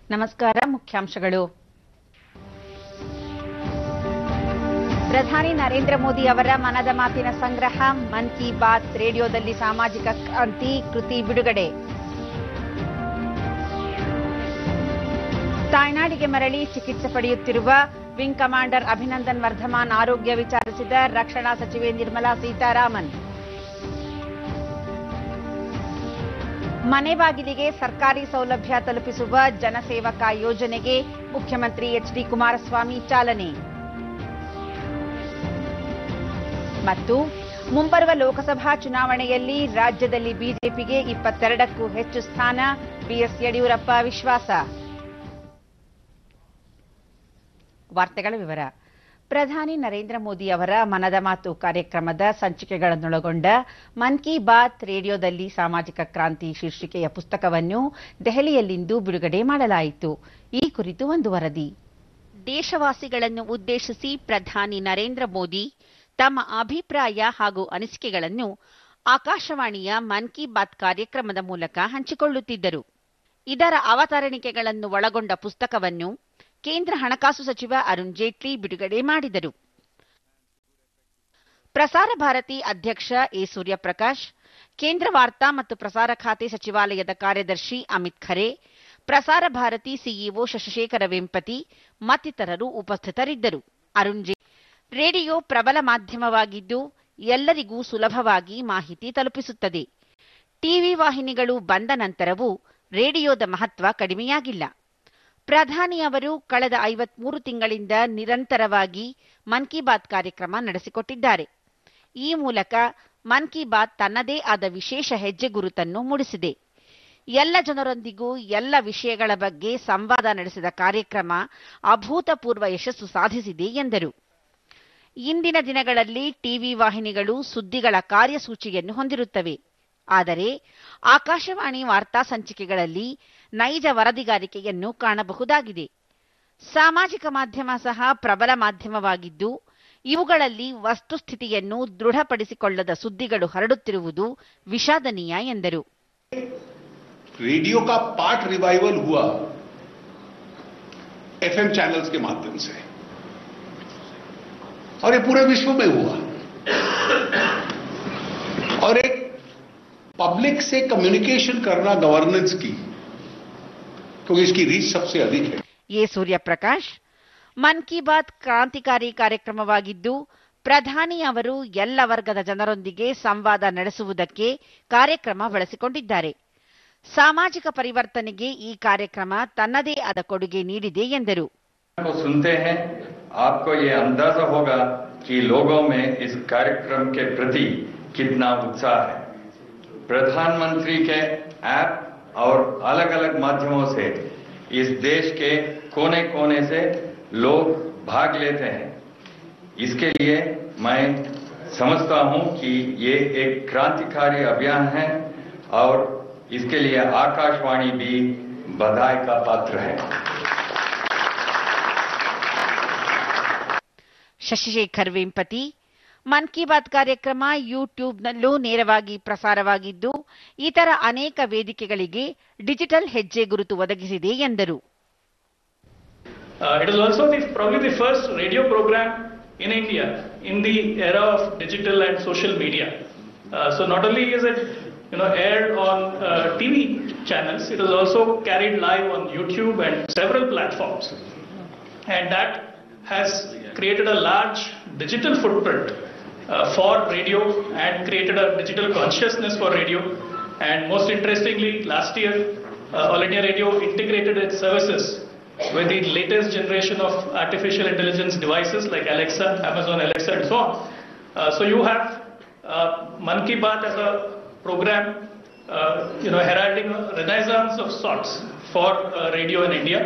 ನಮಸ್ಕಾರ ಮುಖ್ಯಾಂಶಗಳು ಪ್ರಧಾನಿ ನರೇಂದ್ರ ಮೋದಿ ಅವರ ಮನದ ಮಾತಿನ ಸಂಗ್ರಹ ಮನ್ ಕಿ ಬಾತ್ ರೇಡಿಯೋದಲ್ಲಿ ಸಾಮಾಜಿಕ ಕ್ರಾಂತಿ ಕೃತಿ ಬಿಡುಗಡೆ ತಾಯ್ನಾಡಿಗೆ ಮರಳಿ ಚಿಕಿತ್ಸೆ ಪಡೆಯುತ್ತಿರುವ ವಿಂಗ್ ಕಮಾಂಡರ್ ಅಭಿನಂದನ್ ವರ್ಧಮಾನ್ ಆರೋಗ್ಯ ವಿಚಾರಿಸಿದ ರಕ್ಷಣಾ ಸಚಿವೆ ನಿರ್ಮಲಾ ಸೀತಾರಾಮನ್ ಮನೆ ಬಾಗಿಲಿಗೆ ಸರ್ಕಾರಿ ಸೌಲಭ್ಯ ತಲುಪಿಸುವ ಜನಸೇವಕ ಯೋಜನೆಗೆ ಮುಖ್ಯಮಂತ್ರಿ ಎಚ್ಡಿ ಕುಮಾರಸ್ವಾಮಿ ಚಾಲನೆ ಮತ್ತು ಮುಂಬರುವ ಲೋಕಸಭಾ ಚುನಾವಣೆಯಲ್ಲಿ ರಾಜ್ಯದಲ್ಲಿ ಬಿಜೆಪಿಗೆ ಇಪ್ಪತ್ತೆರಡಕ್ಕೂ ಹೆಚ್ಚು ಸ್ಥಾನ ಬಿಎಸ್ ಯಡಿಯೂರಪ್ಪ ವಿಶ್ವಾಸ ವಾರ್ತೆಗಳ ವಿವರ ಪ್ರಧಾನಿ ನರೇಂದ್ರ ಮೋದಿ ಅವರ ಮನದ ಮಾತು ಕಾರ್ಯಕ್ರಮದ ಸಂಚಿಕೆಗಳನ್ನೊಳಗೊಂಡ ಮನ್ ಕಿ ಬಾತ್ ರೇಡಿಯೋದಲ್ಲಿ ಸಾಮಾಜಿಕ ಕ್ರಾಂತಿ ಶೀರ್ಷಿಕೆಯ ಪುಸ್ತಕವನ್ನು ದೆಹಲಿಯಲ್ಲಿಂದು ಬಿಡುಗಡೆ ಮಾಡಲಾಯಿತು ಈ ಕುರಿತು ಒಂದು ವರದಿ ದೇಶವಾಸಿಗಳನ್ನು ಉದ್ದೇಶಿಸಿ ಪ್ರಧಾನಿ ನರೇಂದ್ರ ಮೋದಿ ತಮ್ಮ ಅಭಿಪ್ರಾಯ ಹಾಗೂ ಅನಿಸಿಕೆಗಳನ್ನು ಆಕಾಶವಾಣಿಯ ಮನ್ ಕಿ ಬಾತ್ ಕಾರ್ಯಕ್ರಮದ ಮೂಲಕ ಹಂಚಿಕೊಳ್ಳುತ್ತಿದ್ದರು ಇದರ ಅವತರಣಿಕೆಗಳನ್ನು ಒಳಗೊಂಡ ಪುಸ್ತಕವನ್ನು ಕೇಂದ್ರ ಹಣಕಾಸು ಸಚಿವ ಅರುಣ್ ಜೇಟ್ಲಿ ಬಿಡುಗಡೆ ಮಾಡಿದರು ಪ್ರಸಾರ ಭಾರತಿ ಅಧ್ಯಕ್ಷ ಎ ಸೂರ್ಯಪ್ರಕಾಶ್ ಕೇಂದ್ರ ವಾರ್ತಾ ಮತ್ತು ಪ್ರಸಾರ ಖಾತೆ ಸಚಿವಾಲಯದ ಕಾರ್ಯದರ್ಶಿ ಅಮಿತ್ ಖರೆ ಪ್ರಸಾರ ಭಾರತಿ ಸಿಇಒ ಶಶಿಶೇಖರ ವೆಂಪತಿ ಮತ್ತಿತರರು ಉಪಸ್ಥಿತರಿದ್ದರು ಅರುಣ್ ಜೇಟ್ಲಿ ರೇಡಿಯೋ ಪ್ರಬಲ ಮಾಧ್ಯಮವಾಗಿದ್ದು ಎಲ್ಲರಿಗೂ ಸುಲಭವಾಗಿ ಮಾಹಿತಿ ತಲುಪಿಸುತ್ತದೆ ಟಿವಿ ವಾಹಿನಿಗಳು ಬಂದ ನಂತರವೂ ರೇಡಿಯೋದ ಮಹತ್ವ ಕಡಿಮೆಯಾಗಿಲ್ಲ ಪ್ರಧಾನಿ ಅವರು ಕಳೆದ ಐವತ್ಮೂರು ತಿಂಗಳಿಂದ ನಿರಂತರವಾಗಿ ಮನ್ ಕಿ ಬಾತ್ ಕಾರ್ಯಕ್ರಮ ನಡೆಸಿಕೊಟ್ಟಿದ್ದಾರೆ ಈ ಮೂಲಕ ಮನ್ ಕಿ ಬಾತ್ ತನ್ನದೇ ಆದ ವಿಶೇಷ ಹೆಜ್ಜೆ ಗುರುತನ್ನು ಮೂಡಿಸಿದೆ ಎಲ್ಲ ಜನರೊಂದಿಗೂ ಎಲ್ಲ ವಿಷಯಗಳ ಬಗ್ಗೆ ಸಂವಾದ ನಡೆಸಿದ ಕಾರ್ಯಕ್ರಮ ಅಭೂತಪೂರ್ವ ಯಶಸ್ಸು ಸಾಧಿಸಿದೆ ಎಂದರು ಇಂದಿನ ದಿನಗಳಲ್ಲಿ ಟಿವಿ ವಾಹಿನಿಗಳು ಸುದ್ದಿಗಳ ಕಾರ್ಯಸೂಚಿಯನ್ನು ಹೊಂದಿರುತ್ತವೆ ಆದರೆ ಆಕಾಶವಾಣಿ ವಾರ್ತಾ ಸಂಚಿಕೆಗಳಲ್ಲಿ ನೈಜ ವರದಿಗಾರಿಕೆಯನ್ನು ಕಾಣಬಹುದಾಗಿದೆ ಸಾಮಾಜಿಕ ಮಾಧ್ಯಮ ಸಹ ಪ್ರಬಲ ಮಾಧ್ಯಮವಾಗಿದ್ದು ಇವುಗಳಲ್ಲಿ ವಸ್ತುಸ್ಥಿತಿಯನ್ನು ದೃಢಪಡಿಸಿಕೊಳ್ಳದ ಸುದ್ದಿಗಳು ಹರಡುತ್ತಿರುವುದು ವಿಷಾದನೀಯ ಎಂದರು रेडियो का पार्ट रिवाइवल हुआ एफएम चैनल्स के माध्यम से और ये पूरे विश्व में हुआ और एक पब्लिक से कम्युनिकेशन करना गवर्नेंस की क्योंकि इसकी रीच सबसे अधिक है ಎ ಸೂರ್ಯಪ್ರಕಾಶ್ ಮನ್ ಕಿ ಬಾತ್ ಕ್ರಾಂತಿಕಾರಿ ಕಾರ್ಯಕ್ರಮವಾಗಿದ್ದು ಪ್ರಧಾನಿ ಅವರು ಎಲ್ಲ ವರ್ಗದ ಜನರೊಂದಿಗೆ ಸಂವಾದ ನಡೆಸುವುದಕ್ಕೆ ಕಾರ್ಯಕ್ರಮ ಬಳಸಿಕೊಂಡಿದ್ದಾರೆ ಸಾಮಾಜಿಕ ಪರಿವರ್ತನೆಗೆ ಈ ಕಾರ್ಯಕ್ರಮ ತನ್ನದೇ ಆದ ಕೊಡುಗೆ ನೀಡಿದೆ ಎಂದರು को सुनते हैं आपको ये अंदाजा होगा कि लोगों में इस कार्यक्रम के प्रति कितना उत्साह है प्रधानमंत्री के ऐप और अलग अलग माध्यमों से इस देश के कोने कोने से लोग भाग लेते हैं इसके लिए मैं समझता हूं कि ये एक क्रांतिकारी अभियान है और इसके लिए आकाशवाणी भी बधाई का पात्र है ಶಶಿಶೇಖರ್ ವೆಂಪತಿ ಮನ್ ಕಿ ಬಾತ್ ಕಾರ್ಯಕ್ರಮ ಯೂಟ್ಯೂಬ್ನಲ್ಲೂ ನೇರವಾಗಿ ಪ್ರಸಾರವಾಗಿದ್ದು ಇತರ ಅನೇಕ ವೇದಿಕೆಗಳಿಗೆ ಡಿಜಿಟಲ್ ಹೆಜ್ಜೆ ಗುರುತು ಒದಗಿಸಿದೆ ಎಂದರು Uh, it is also the, probably the first radio program in India in the era of digital and social media. Uh, so not only is it you know aired on uh, TV channels, it is also carried live on YouTube and several platforms, and that has created a large digital footprint uh, for radio and created a digital consciousness for radio. And most interestingly, last year, uh, All India Radio integrated its services with the latest generation of artificial intelligence devices like Alexa, Amazon Alexa, and so on. Uh, so you have uh, Man Ki Baat as a program, uh, you know, heralding a renaissance of sorts for uh, radio in India.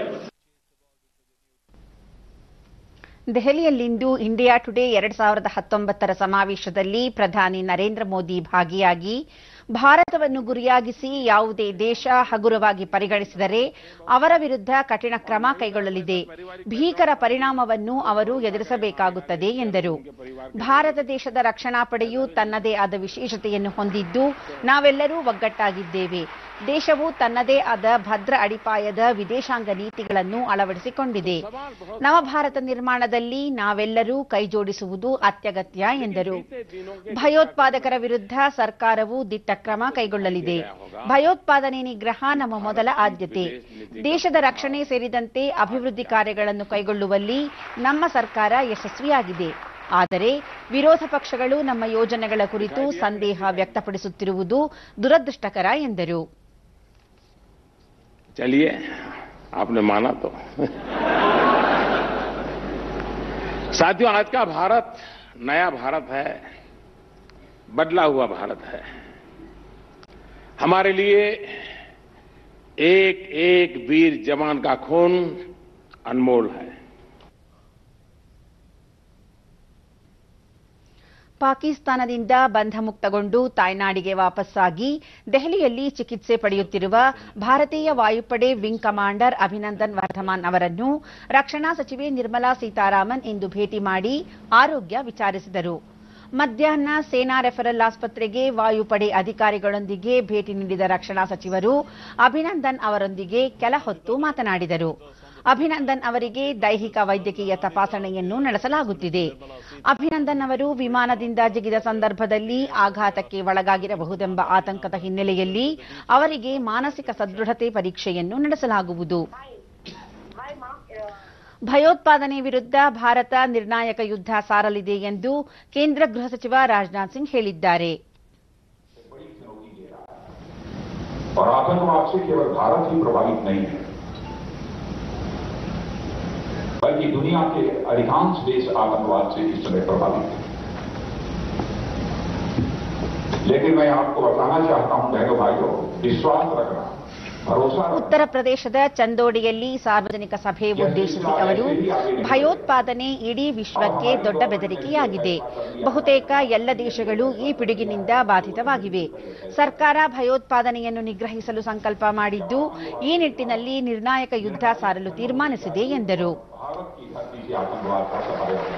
ದೆಹಲಿಯಲ್ಲಿಂದು India today ಎರಡ್ ಸಾವಿರದ ಹತ್ತೊಂಬತ್ತರ ಸಮಾವೇಶದಲ್ಲಿ ಪ್ರಧಾನಿ ನರೇಂದ್ರ ಮೋದಿ ಭಾಗಿಯಾಗಿ ಭಾರತವನ್ನು ಗುರಿಯಾಗಿಸಿ ಯಾವುದೇ ದೇಶ ಹಗುರವಾಗಿ ಪರಿಗಣಿಸಿದರೆ ಅವರ ವಿರುದ್ಧ ಕಠಿಣ ಕ್ರಮ ಕೈಗೊಳ್ಳಲಿದೆ ಭೀಕರ ಪರಿಣಾಮವನ್ನು ಅವರು ಎದುರಿಸಬೇಕಾಗುತ್ತದೆ ಎಂದರು ಭಾರತ ದೇಶದ ರಕ್ಷಣಾ ಪಡೆಯು ತನ್ನದೇ ಆದ ವಿಶೇಷತೆಯನ್ನು ಹೊಂದಿದ್ದು ನಾವೆಲ್ಲರೂ ಒಗ್ಗಟ್ಟಾಗಿದ್ದೇವೆ ದೇಶವು ತನ್ನದೇ ಆದ ಭದ್ರ ಅಡಿಪಾಯದ ವಿದೇಶಾಂಗ ನೀತಿಗಳನ್ನು ಅಳವಡಿಸಿಕೊಂಡಿದೆ ನವಭಾರತ ನಿರ್ಮಾಣದಲ್ಲಿ ನಾವೆಲ್ಲರೂ ಕೈಜೋಡಿಸುವುದು ಅತ್ಯಗತ್ಯ ಎಂದರು ಭಯೋತ್ಪಾದಕರ ವಿರುದ್ಧ ಸರ್ಕಾರವು ದಿಟ್ಟ ಕ್ರಮ ಕೈಗೊಳ್ಳಲಿದೆ ಭಯೋತ್ಪಾದನೆ ನಿಗ್ರಹ ನಮ್ಮ ಮೊದಲ ಆದ್ಯತೆ ದೇಶದ ರಕ್ಷಣೆ ಸೇರಿದಂತೆ ಅಭಿವೃದ್ಧಿ ಕಾರ್ಯಗಳನ್ನು ಕೈಗೊಳ್ಳುವಲ್ಲಿ ನಮ್ಮ ಸರ್ಕಾರ ಯಶಸ್ವಿಯಾಗಿದೆ ಆದರೆ ವಿರೋಧ ಪಕ್ಷಗಳು ನಮ್ಮ ಯೋಜನೆಗಳ ಕುರಿತು ಸಂದೇಹ ವ್ಯಕ್ತಪಡಿಸುತ್ತಿರುವುದು ದುರದೃಷ್ಟಕರ ಎಂದರು चलिए आपने माना तो साथियों आज का भारत नया भारत है बदला हुआ भारत है हमारे लिए एक एक वीर जवान का खून अनमोल है ಪಾಕಿಸ್ತಾನದಿಂದ ಬಂಧ ಮುಕ್ತಗೊಂಡು ತಾಯ್ನಾಡಿಗೆ ವಾಪಸ್ಸಾಗಿ ದೆಹಲಿಯಲ್ಲಿ ಚಿಕಿತ್ಸೆ ಪಡೆಯುತ್ತಿರುವ ಭಾರತೀಯ ವಾಯುಪಡೆ ವಿಂಗ್ ಕಮಾಂಡರ್ ಅಭಿನಂದನ್ ವರ್ಧಮಾನ್ ಅವರನ್ನು ರಕ್ಷಣಾ ಸಚಿವೆ ನಿರ್ಮಲಾ ಸೀತಾರಾಮನ್ ಇಂದು ಭೇಟಿ ಮಾಡಿ ಆರೋಗ್ಯ ವಿಚಾರಿಸಿದರು ಮಧ್ಯಾಹ್ನ ಸೇನಾ ರೆಫರಲ್ ಆಸ್ಪತ್ರೆಗೆ ವಾಯುಪಡೆ ಅಧಿಕಾರಿಗಳೊಂದಿಗೆ ಭೇಟಿ ನೀಡಿದ ರಕ್ಷಣಾ ಸಚಿವರು ಅಭಿನಂದನ್ ಅವರೊಂದಿಗೆ ಕೆಲ ಹೊತ್ತು ಮಾತನಾಡಿದರು ಅಭಿನಂದನ್ ಅವರಿಗೆ ದೈಹಿಕ ವೈದ್ಯಕೀಯ ತಪಾಸಣೆಯನ್ನು ನಡೆಸಲಾಗುತ್ತಿದೆ ಅಭಿನಂದನ್ ಅವರು ವಿಮಾನದಿಂದ ಜಿಗಿದ ಸಂದರ್ಭದಲ್ಲಿ ಆಘಾತಕ್ಕೆ ಒಳಗಾಗಿರಬಹುದೆಂಬ ಆತಂಕದ ಹಿನ್ನೆಲೆಯಲ್ಲಿ ಅವರಿಗೆ ಮಾನಸಿಕ ಸದೃಢತೆ ಪರೀಕ್ಷೆಯನ್ನು ನಡೆಸಲಾಗುವುದು ಭಯೋತ್ಪಾದನೆ ವಿರುದ್ಧ ಭಾರತ ನಿರ್ಣಾಯಕ ಯುದ್ಧ ಸಾರಲಿದೆ ಎಂದು ಕೇಂದ್ರ ಗೃಹ ಸಚಿವ ರಾಜನಾಥ್ ಸಿಂಗ್ ಹೇಳಿದ್ದಾರೆ और आतंकवाद से केवल भारत ही प्रभावित नहीं है बल्कि दुनिया के अधिकांश देश आतंकवाद से इस समय प्रभावित हैं लेकिन मैं आपको बताना चाहता हूं बहनों भाइयों विश्वास रखना भरोसा रखना ಉತ್ತರ ಪ್ರದೇಶದ ಚಂದೋಡಿಯಲ್ಲಿ ಸಾರ್ವಜನಿಕ ಸಭೆ ಉದ್ದೇಶಿಸಿ ಅವರು ಭಯೋತ್ಪಾದನೆ ಇಡೀ ವಿಶ್ವಕ್ಕೆ ದೊಡ್ಡ ಬೆದರಿಕೆಯಾಗಿದೆ ಬಹುತೇಕ ಎಲ್ಲ ದೇಶಗಳು ಈ ಪಿಡುಗಿನಿಂದ ಬಾಧಿತವಾಗಿವೆ ಸರ್ಕಾರ ಭಯೋತ್ಪಾದನೆಯನ್ನು ನಿಗ್ರಹಿಸಲು ಸಂಕಲ್ಪ ಮಾಡಿದ್ದು ಈ ನಿಟ್ಟಿನಲ್ಲಿ ನಿರ್ಣಾಯಕ ಯುದ್ಧ ಸಾರಲು ತೀರ್ಮಾನಿಸಿದೆ ಎಂದರು भारत की धरती से आतंकवाद का सफाया होना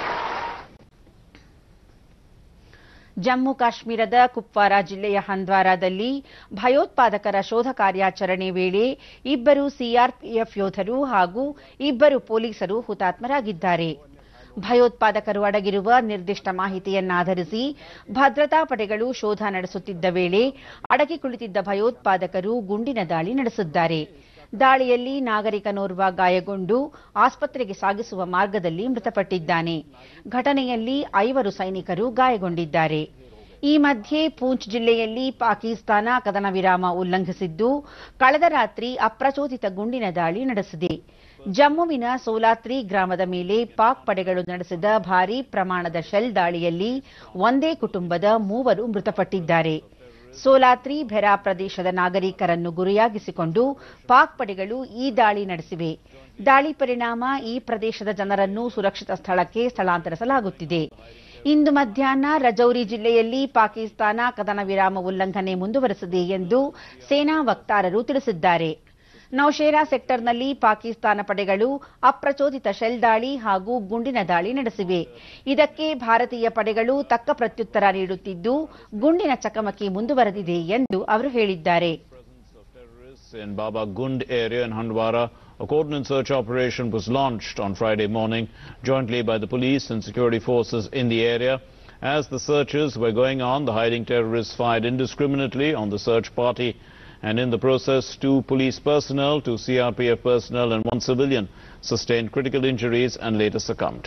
ಜಮ್ಮು ಕಾಶ್ಮೀರದ ಕುಪ್ವಾರ ಜಿಲ್ಲೆಯ ಹಂದ್ವಾರಾದಲ್ಲಿ ಭಯೋತ್ಪಾದಕರ ಶೋಧ ಕಾರ್ಯಾಚರಣೆ ವೇಳೆ ಇಬ್ಬರು ಸಿಆರ್ಪಿಎಫ್ ಯೋಧರು ಹಾಗೂ ಇಬ್ಬರು ಪೊಲೀಸರು ಹುತಾತ್ಮರಾಗಿದ್ದಾರೆ ಭಯೋತ್ಪಾದಕರು ಅಡಗಿರುವ ನಿರ್ದಿಷ್ಟ ಮಾಹಿತಿಯನ್ನಾಧರಿಸಿ ಭದ್ರತಾ ಪಡೆಗಳು ಶೋಧ ನಡೆಸುತ್ತಿದ್ದ ವೇಳೆ ಅಡಗಿ ಕುಳಿತಿದ್ದ ಭಯೋತ್ಪಾದಕರು ಗುಂಡಿನ ದಾಳಿ ನಡೆಸಿದ್ದಾರೆ ದಾಳಿಯಲ್ಲಿ ನಾಗರಿಕನೋರ್ವ ಗಾಯಗೊಂಡು ಆಸ್ಪತ್ರೆಗೆ ಸಾಗಿಸುವ ಮಾರ್ಗದಲ್ಲಿ ಮೃತಪಟ್ಟಿದ್ದಾನೆ ಘಟನೆಯಲ್ಲಿ ಐವರು ಸೈನಿಕರು ಗಾಯಗೊಂಡಿದ್ದಾರೆ ಈ ಮಧ್ಯೆ ಪೂಂಚ್ ಜಿಲ್ಲೆಯಲ್ಲಿ ಪಾಕಿಸ್ತಾನ ಕದನ ವಿರಾಮ ಉಲ್ಲಂಘಿಸಿದ್ದು ಕಳೆದ ರಾತ್ರಿ ಅಪ್ರಚೋದಿತ ಗುಂಡಿನ ದಾಳಿ ನಡೆಸಿದೆ ಜಮ್ಮುವಿನ ಸೋಲಾತ್ರಿ ಗ್ರಾಮದ ಮೇಲೆ ಪಾಕ್ ಪಡೆಗಳು ನಡೆಸಿದ ಭಾರೀ ಪ್ರಮಾಣದ ಶೆಲ್ ದಾಳಿಯಲ್ಲಿ ಒಂದೇ ಕುಟುಂಬದ ಮೂವರು ಮೃತಪಟ್ಟಿದ್ದಾರೆ ಸೋಲಾತ್ರಿ ಭೆರಾ ಪ್ರದೇಶದ ನಾಗರಿಕರನ್ನು ಗುರಿಯಾಗಿಸಿಕೊಂಡು ಪಾಕ್ ಪಡೆಗಳು ಈ ದಾಳಿ ನಡೆಸಿವೆ ದಾಳಿ ಪರಿಣಾಮ ಈ ಪ್ರದೇಶದ ಜನರನ್ನು ಸುರಕ್ಷಿತ ಸ್ಥಳಕ್ಕೆ ಸ್ಥಳಾಂತರಿಸಲಾಗುತ್ತಿದೆ ಇಂದು ಮಧ್ಯಾಹ್ನ ರಜೌರಿ ಜಿಲ್ಲೆಯಲ್ಲಿ ಪಾಕಿಸ್ತಾನ ಕದನ ವಿರಾಮ ಉಲ್ಲಂಘನೆ ಮುಂದುವರೆಸಿದೆ ಎಂದು ಸೇನಾ ವಕ್ತಾರರು ತಿಳಿಸಿದ್ದಾರೆ ನೌಶೇರಾ ಸೆಕ್ಟರ್ನಲ್ಲಿ ಪಾಕಿಸ್ತಾನ ಪಡೆಗಳು ಅಪ್ರಚೋದಿತ ಶೆಲ್ ದಾಳಿ ಹಾಗೂ ಗುಂಡಿನ ದಾಳಿ ನಡೆಸಿವೆ ಇದಕ್ಕೆ ಭಾರತೀಯ ಪಡೆಗಳು ತಕ್ಕ ಪ್ರತ್ಯುತ್ತರ ನೀಡುತ್ತಿದ್ದು ಗುಂಡಿನ ಚಕಮಕಿ ಮುಂದುವರೆದಿದೆ ಎಂದು ಅವರು ಹೇಳಿದ್ದಾರೆ terrorists in Baba Gund area in Handwara. A coordinated search operation was launched on Friday morning jointly by the police and security forces in the area. As the searches were going on, the hiding terrorists fired indiscriminately on the search party and in the process two police personnel, two CRPF personnel and one civilian sustained critical injuries and later succumbed.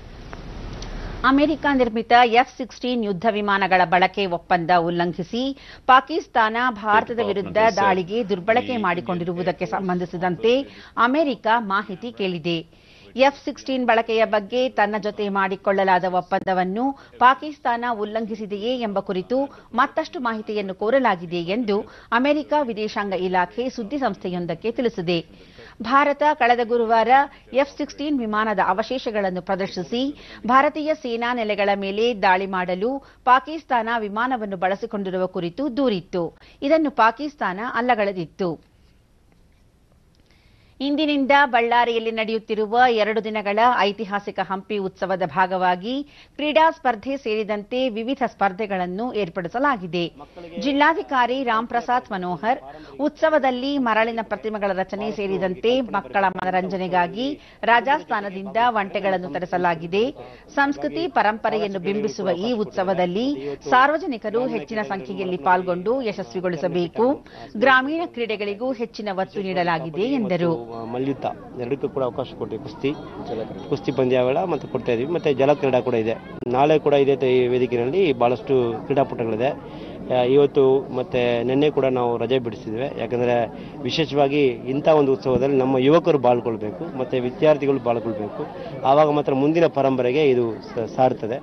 America ನಿರ್ಮಿತ F sixteen ಯುದ್ಧ ವಿಮಾನಗಳ ಬಳಕೆ ಒಪ್ಪಂದ ಉಲ್ಲಂಘಿಸಿ ಪಾಕಿಸ್ತಾನ ಭಾರತದ ವಿರುದ್ಧ ದಾಳಿಗೆ ದುರ್ಬಳಕೆ ಮಾಡಿಕೊಂಡಿರುವುದಕ್ಕೆ ಸಂಬಂಧಿಸಿದಂತೆ ಅಮೆರಿಕ ಮಾಹಿತಿ ಕೇಳಿದೆ ಎಫ್ ಸಿಕ್ಸ್ಟೀನ್ ಬಳಕೆಯ ಬಗ್ಗೆ ತನ್ನ ಜೊತೆ ಮಾಡಿಕೊಳ್ಳಲಾದ ಒಪ್ಪಂದವನ್ನು ಪಾಕಿಸ್ತಾನ ಉಲ್ಲಂಘಿಸಿದೆಯೇ ಎಂಬ ಕುರಿತು ಮತ್ತಷ್ಟು ಮಾಹಿತಿಯನ್ನು ಕೋರಲಾಗಿದೆ ಎಂದು ಅಮೆರಿಕ ವಿದೇಶಾಂಗ ಇಲಾಖೆ ಸುದ್ದಿಸಂಸ್ಥೆಯೊಂದಕ್ಕೆ ತಿಳಿಸಿದೆ ಭಾರತ ಕಳೆದ ಗುರುವಾರ ಎಫ್ ಸಿಕ್ಸ್ಟೀನ್ ವಿಮಾನದ ಅವಶೇಷಗಳನ್ನು ಪ್ರದರ್ಶಿಸಿ ಭಾರತೀಯ ಸೇನಾ ನೆಲೆಗಳ ಮೇಲೆ ದಾಳಿ ಮಾಡಲು ಪಾಕಿಸ್ತಾನ ವಿಮಾನವನ್ನು ಬಳಸಿಕೊಂಡಿರುವ ಕುರಿತು ದೂರಿತ್ತು ಇದನ್ನು ಪಾಕಿಸ್ತಾನ ಅಲ್ಲಗಳೆದಿತ್ತು ಇಂದಿನಿಂದ ಬಳ್ಳಾರಿಯಲ್ಲಿ ನಡೆಯುತ್ತಿರುವ ಎರಡು ದಿನಗಳ ಐತಿಹಾಸಿಕ ಹಂಪಿ ಉತ್ಸವದ ಭಾಗವಾಗಿ ಕ್ರೀಡಾ ಸ್ಪರ್ಧೆ ಸೇರಿದಂತೆ ವಿವಿಧ ಸ್ಪರ್ಧೆಗಳನ್ನು ಏರ್ಪಡಿಸಲಾಗಿದೆ ಜಿಲ್ಲಾಧಿಕಾರಿ ರಾಮ್ಪ್ರಸಾದ್ ಮನೋಹರ್ ಉತ್ಸವದಲ್ಲಿ ಮರಳಿನ ಪ್ರತಿಮೆಗಳ ರಚನೆ ಸೇರಿದಂತೆ ಮಕ್ಕಳ ಮನರಂಜನೆಗಾಗಿ ರಾಜಸ್ಥಾನದಿಂದ ಒಂಟೆಗಳನ್ನು ತರಿಸಲಾಗಿದೆ ಸಂಸ್ಕೃತಿ ಪರಂಪರೆಯನ್ನು ಬಿಂಬಿಸುವ ಈ ಉತ್ಸವದಲ್ಲಿ ಸಾರ್ವಜನಿಕರು ಹೆಚ್ಚಿನ ಸಂಖ್ಯೆಯಲ್ಲಿ ಪಾಲ್ಗೊಂಡು ಯಶಸ್ವಿಗೊಳಿಸಬೇಕು ಗ್ರಾಮೀಣ ಕ್ರೀಡೆಗಳಿಗೂ ಹೆಚ್ಚಿನ ಒತ್ತು ನೀಡಲಾಗಿದೆ ಎಂದರು ಮಲ್ಯುದ್ಧ ಎರಡಕ್ಕೂ ಕೂಡ ಅವಕಾಶ ಕೊಟ್ಟಿವಿ ಕುಸ್ತಿ ಕುಸ್ತಿ ಪಂದ್ಯಾವಳ ಮತ್ತು ಕೊಡ್ತಾ ಇದೀವಿ ಮತ್ತು ಜಲ ಕ್ರೀಡಾ ಕೂಡ ಇದೆ ನಾಳೆ ಕೂಡ ಇದೇ ತ- ಈ ವೇದಿಕೆಯಲ್ಲಿ ಭಾಳಷ್ಟು ಕ್ರೀಡಾಪಟುಗಳಿದೆ ಆ, ಇವತ್ತು ಮತ್ತು ನಿನ್ನೆ ಕೂಡ ನಾವು ರಜೆ ಬಿಡಿಸಿದ್ವಿ ಯಾಕಂದರೆ ವಿಶೇಷವಾಗಿ ಇಂಥ ಒಂದು ಉತ್ಸವದಲ್ಲಿ ನಮ್ಮ ಯುವಕರು ಬಾಳ್ಕೊಳ್ಬೇಕು ಮತ್ತು ವಿದ್ಯಾರ್ಥಿಗಳು ಬಾಳ್ಕೊಳ್ಬೇಕು ಆವಾಗ ಮಾತ್ರ ಮುಂದಿನ ಪರಂಪರೆಗೆ ಇದು ಸ- ಸಾರ್ತದೆ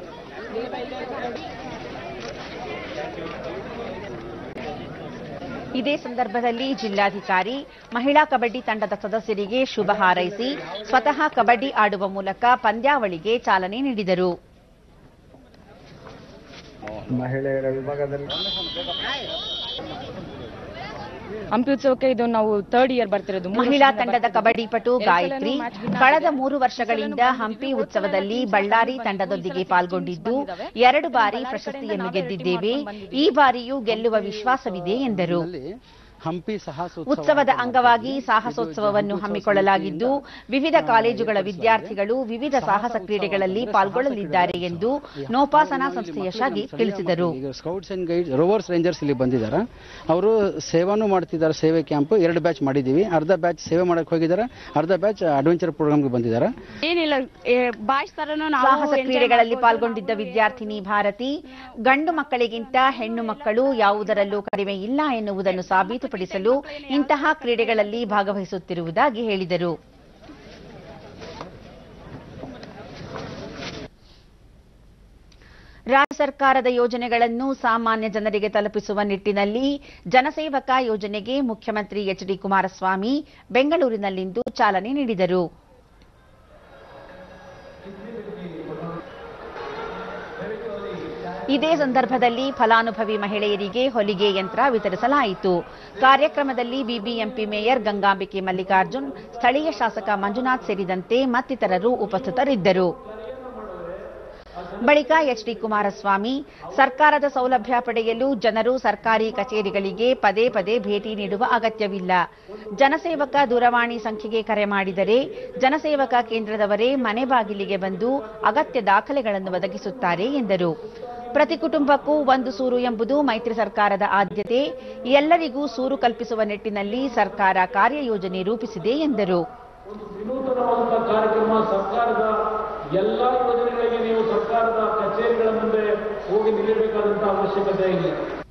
ಇದೇ ಸಂದರ್ಭದಲ್ಲಿ ಜಿಲ್ಲಾಧಿಕಾರಿ ಮಹಿಳಾ ಕಬಡ್ಡಿ ತಂಡದ ಸದಸ್ಯರಿಗೆ ಶುಭ ಹಾರೈಸಿ ಸ್ವತಃ ಕಬಡ್ಡಿ ಆಡುವ ಮೂಲಕ ಪಂದ್ಯಾವಳಿಗೆ ಚಾಲನೆ ನೀಡಿದರು ಮಹಿಳೆಯರ ವಿಭಾಗದಲ್ಲಿ ಹಂಪಿ ಉತ್ಸವಕ್ಕೆ ಇದು ನಾವು ಥರ್ಡ್ ಇಯರ್ ಬರ್ತಿರೋದು ಮೂರು ಮಹಿಳಾ ವರ್ಷದಿಂದ ತಂಡದ ಬರ್ತಿದ್ದೀವಿ. ಕಬಡ್ಡಿ ಪಟು ಎರಡು ಗಾಯತ್ರಿ ಸಲನೂ match win ಕಳೆದ ಆಗಿದೆ. ಮೂರು ವರ್ಷಗಳಿಂದ ಹಂಪಿ ಉತ್ಸವದಲ್ಲಿ ಬಳ್ಳಾರಿ ತಂಡದೊಂದಿಗೆ ಪಾಲ್ಗೊಂಡಿದ್ದು ಎರಡು ಬಾರಿ ಪ್ರಶಸ್ತಿಯನ್ನು ಗೆದ್ದಿದ್ದೇವೆ ಈ ಬಾರಿಯೂ ಗೆಲ್ಲುವ ವಿಶ್ವಾಸವಿದೆ ಎಂದರು ಹಂಪಿ ಸಾಹಸ ಉತ್ಸವದ ಅಂಗವಾಗಿ ಸಾಹಸೋತ್ಸವವನ್ನು ಹಮ್ಮಿಕೊಳ್ಳಲಾಗಿದ್ದು ವಿವಿಧ ಕಾಲೇಜುಗಳ ವಿದ್ಯಾರ್ಥಿಗಳು ವಿವಿಧ ಸಾಹಸ ಕ್ರೀಡೆಗಳಲ್ಲಿ ಪಾಲ್ಗೊಳ್ಳಲಿದ್ದಾರೆ ಎಂದು ನೋಪಾಸನಾ ಸಂಸ್ಥೆಯ ಶಾಗಿ ತಿಳಿಸಿದರು ಈಗ scouts and guides rovers rangers ಇಲ್ಲಿ ಬಂದಿದ್ದಾರೆ ಅವರು ಸೇವಾನು ಮಾಡ್ತಿದ್ದಾರೆ ಸೇವೆ ಕ್ಯಾಂಪ್ ಎರಡು ಬ್ಯಾಚ್ ಮಾಡಿದ್ದೀವಿ ಅರ್ಧ ಬ್ಯಾಚ್ ಸೇವೆ ಮಾಡಕ್ಕೆ ಹೋಗಿದ್ದಾರೆ ಅರ್ಧ ಬ್ಯಾಚ್ ಅಡ್ವೆಂಚರ್ ಪ್ರೋಗ್ರಾಮ್ಗೆ ಬಂದಿದ್ದಾರೆ ಏನಿಲ್ಲ ಬಾಯ್ಸ್ ತರನು ನಾವು ಸಾಹಸ enjoy ಕ್ರೀಡೆಗಳಲ್ಲಿ ಮಾಡ್ಬೋದು. ಪಾಲ್ಗೊಂಡಿದ್ದ ವಿದ್ಯಾರ್ಥಿನಿ ಭಾರತಿ ಗಂಡು ಮಕ್ಕಳಿಗಿಂತ ಹೆಣ್ಣು ಮಕ್ಕಳು ಯಾವುದರಲ್ಲೂ ಕಡಿಮೆ ಇಲ್ಲ ಎನ್ನುವುದನ್ನು ಸಾಬೀತುಪಡಿಸಲು ಇಂತಹ ಕ್ರೀಡೆಗಳಲ್ಲಿ ಭಾಗವಹಿಸುತ್ತಿರುವುದಾಗಿ ಹೇಳಿದರು ರಾಜ್ಯ ಸರ್ಕಾರದ ಯೋಜನೆಗಳನ್ನು ಸಾಮಾನ್ಯ ಜನರಿಗೆ ತಲುಪಿಸುವ ನಿಟ್ಟಿನಲ್ಲಿ ಜನಸೇವಕ ಯೋಜನೆಗೆ ಮುಖ್ಯಮಂತ್ರಿ ಎಚ್ ಡಿ ಕುಮಾರಸ್ವಾಮಿ ಬೆಂಗಳೂರಿನಲ್ಲಿಂದು ಚಾಲನೆ ನೀಡಿದರು ಇದೇ ಸಂದರ್ಭದಲ್ಲಿ ಫಲಾನುಭವಿ ಮಹಿಳೆಯರಿಗೆ ಹೊಲಿಗೆ ಯಂತ್ರ ವಿತರಿಸಲಾಯಿತು ಕಾರ್ಯಕ್ರಮದಲ್ಲಿ ಬಿಬಿಎಂಪಿ ಮೇಯರ್ ಗಂಗಾಂಬಿಕೆ ಮಲ್ಲಿಕಾರ್ಜುನ್ ಸ್ಥಳೀಯ ಶಾಸಕ ಮಂಜುನಾಥ್ ಸೇರಿದಂತೆ ಮತ್ತಿತರರು ಉಪಸ್ಥಿತರಿದ್ದರು ಬಳಿಕ ಎಚ್ ಡಿ ಕುಮಾರಸ್ವಾಮಿ ಸರ್ಕಾರದ ಸೌಲಭ್ಯ ಪಡೆಯಲು ಜನರು ಸರ್ಕಾರಿ ಕಚೇರಿಗಳಿಗೆ ಪದೇ ಪದೇ ಭೇಟಿ ನೀಡುವ ಅಗತ್ಯವಿಲ್ಲ ಜನಸೇವಕ ದೂರವಾಣಿ ಸಂಖ್ಯೆಗೆ ಕರೆ ಮಾಡಿದರೆ ಜನಸೇವಕ ಕೇಂದ್ರದವರೇ ಮನೆ ಬಾಗಿಲಿಗೆ ಬಂದು ಅಗತ್ಯ ದಾಖಲೆಗಳನ್ನು ಒದಗಿಸುತ್ತಾರೆ ಎಂದರು ಪ್ರತಿ ಕುಟುಂಬಕ್ಕೂ ಒಂದು ಸೂರು ಎಂಬುದು ಮೈತ್ರಿ ಸರ್ಕಾರದ ಆದ್ಯತೆ ಎಲ್ಲರಿಗೂ ಸೂರು ಕಲ್ಪಿಸುವ ನಿಟ್ಟಿನಲ್ಲಿ ಸರ್ಕಾರ ಕಾರ್ಯಯೋಜನೆ ರೂಪಿಸಿದೆ ಎಂದರು ವಿನೂತನವಾದಂತಹ ಕಾರ್ಯಕ್ರಮ ಸರ್ಕಾರದ ಎಲ್ಲ ಯೋಜನೆಗಳಿಗೆ ನೀವು ಸರ್ಕಾರದ ಕಚೇರಿಗಳ ಮುಂದೆ ಹೋಗಿ ನಿಲ್ಲಬೇಕಾದಂತಹ ಅವಶ್ಯಕತೆ ಇಲ್ಲ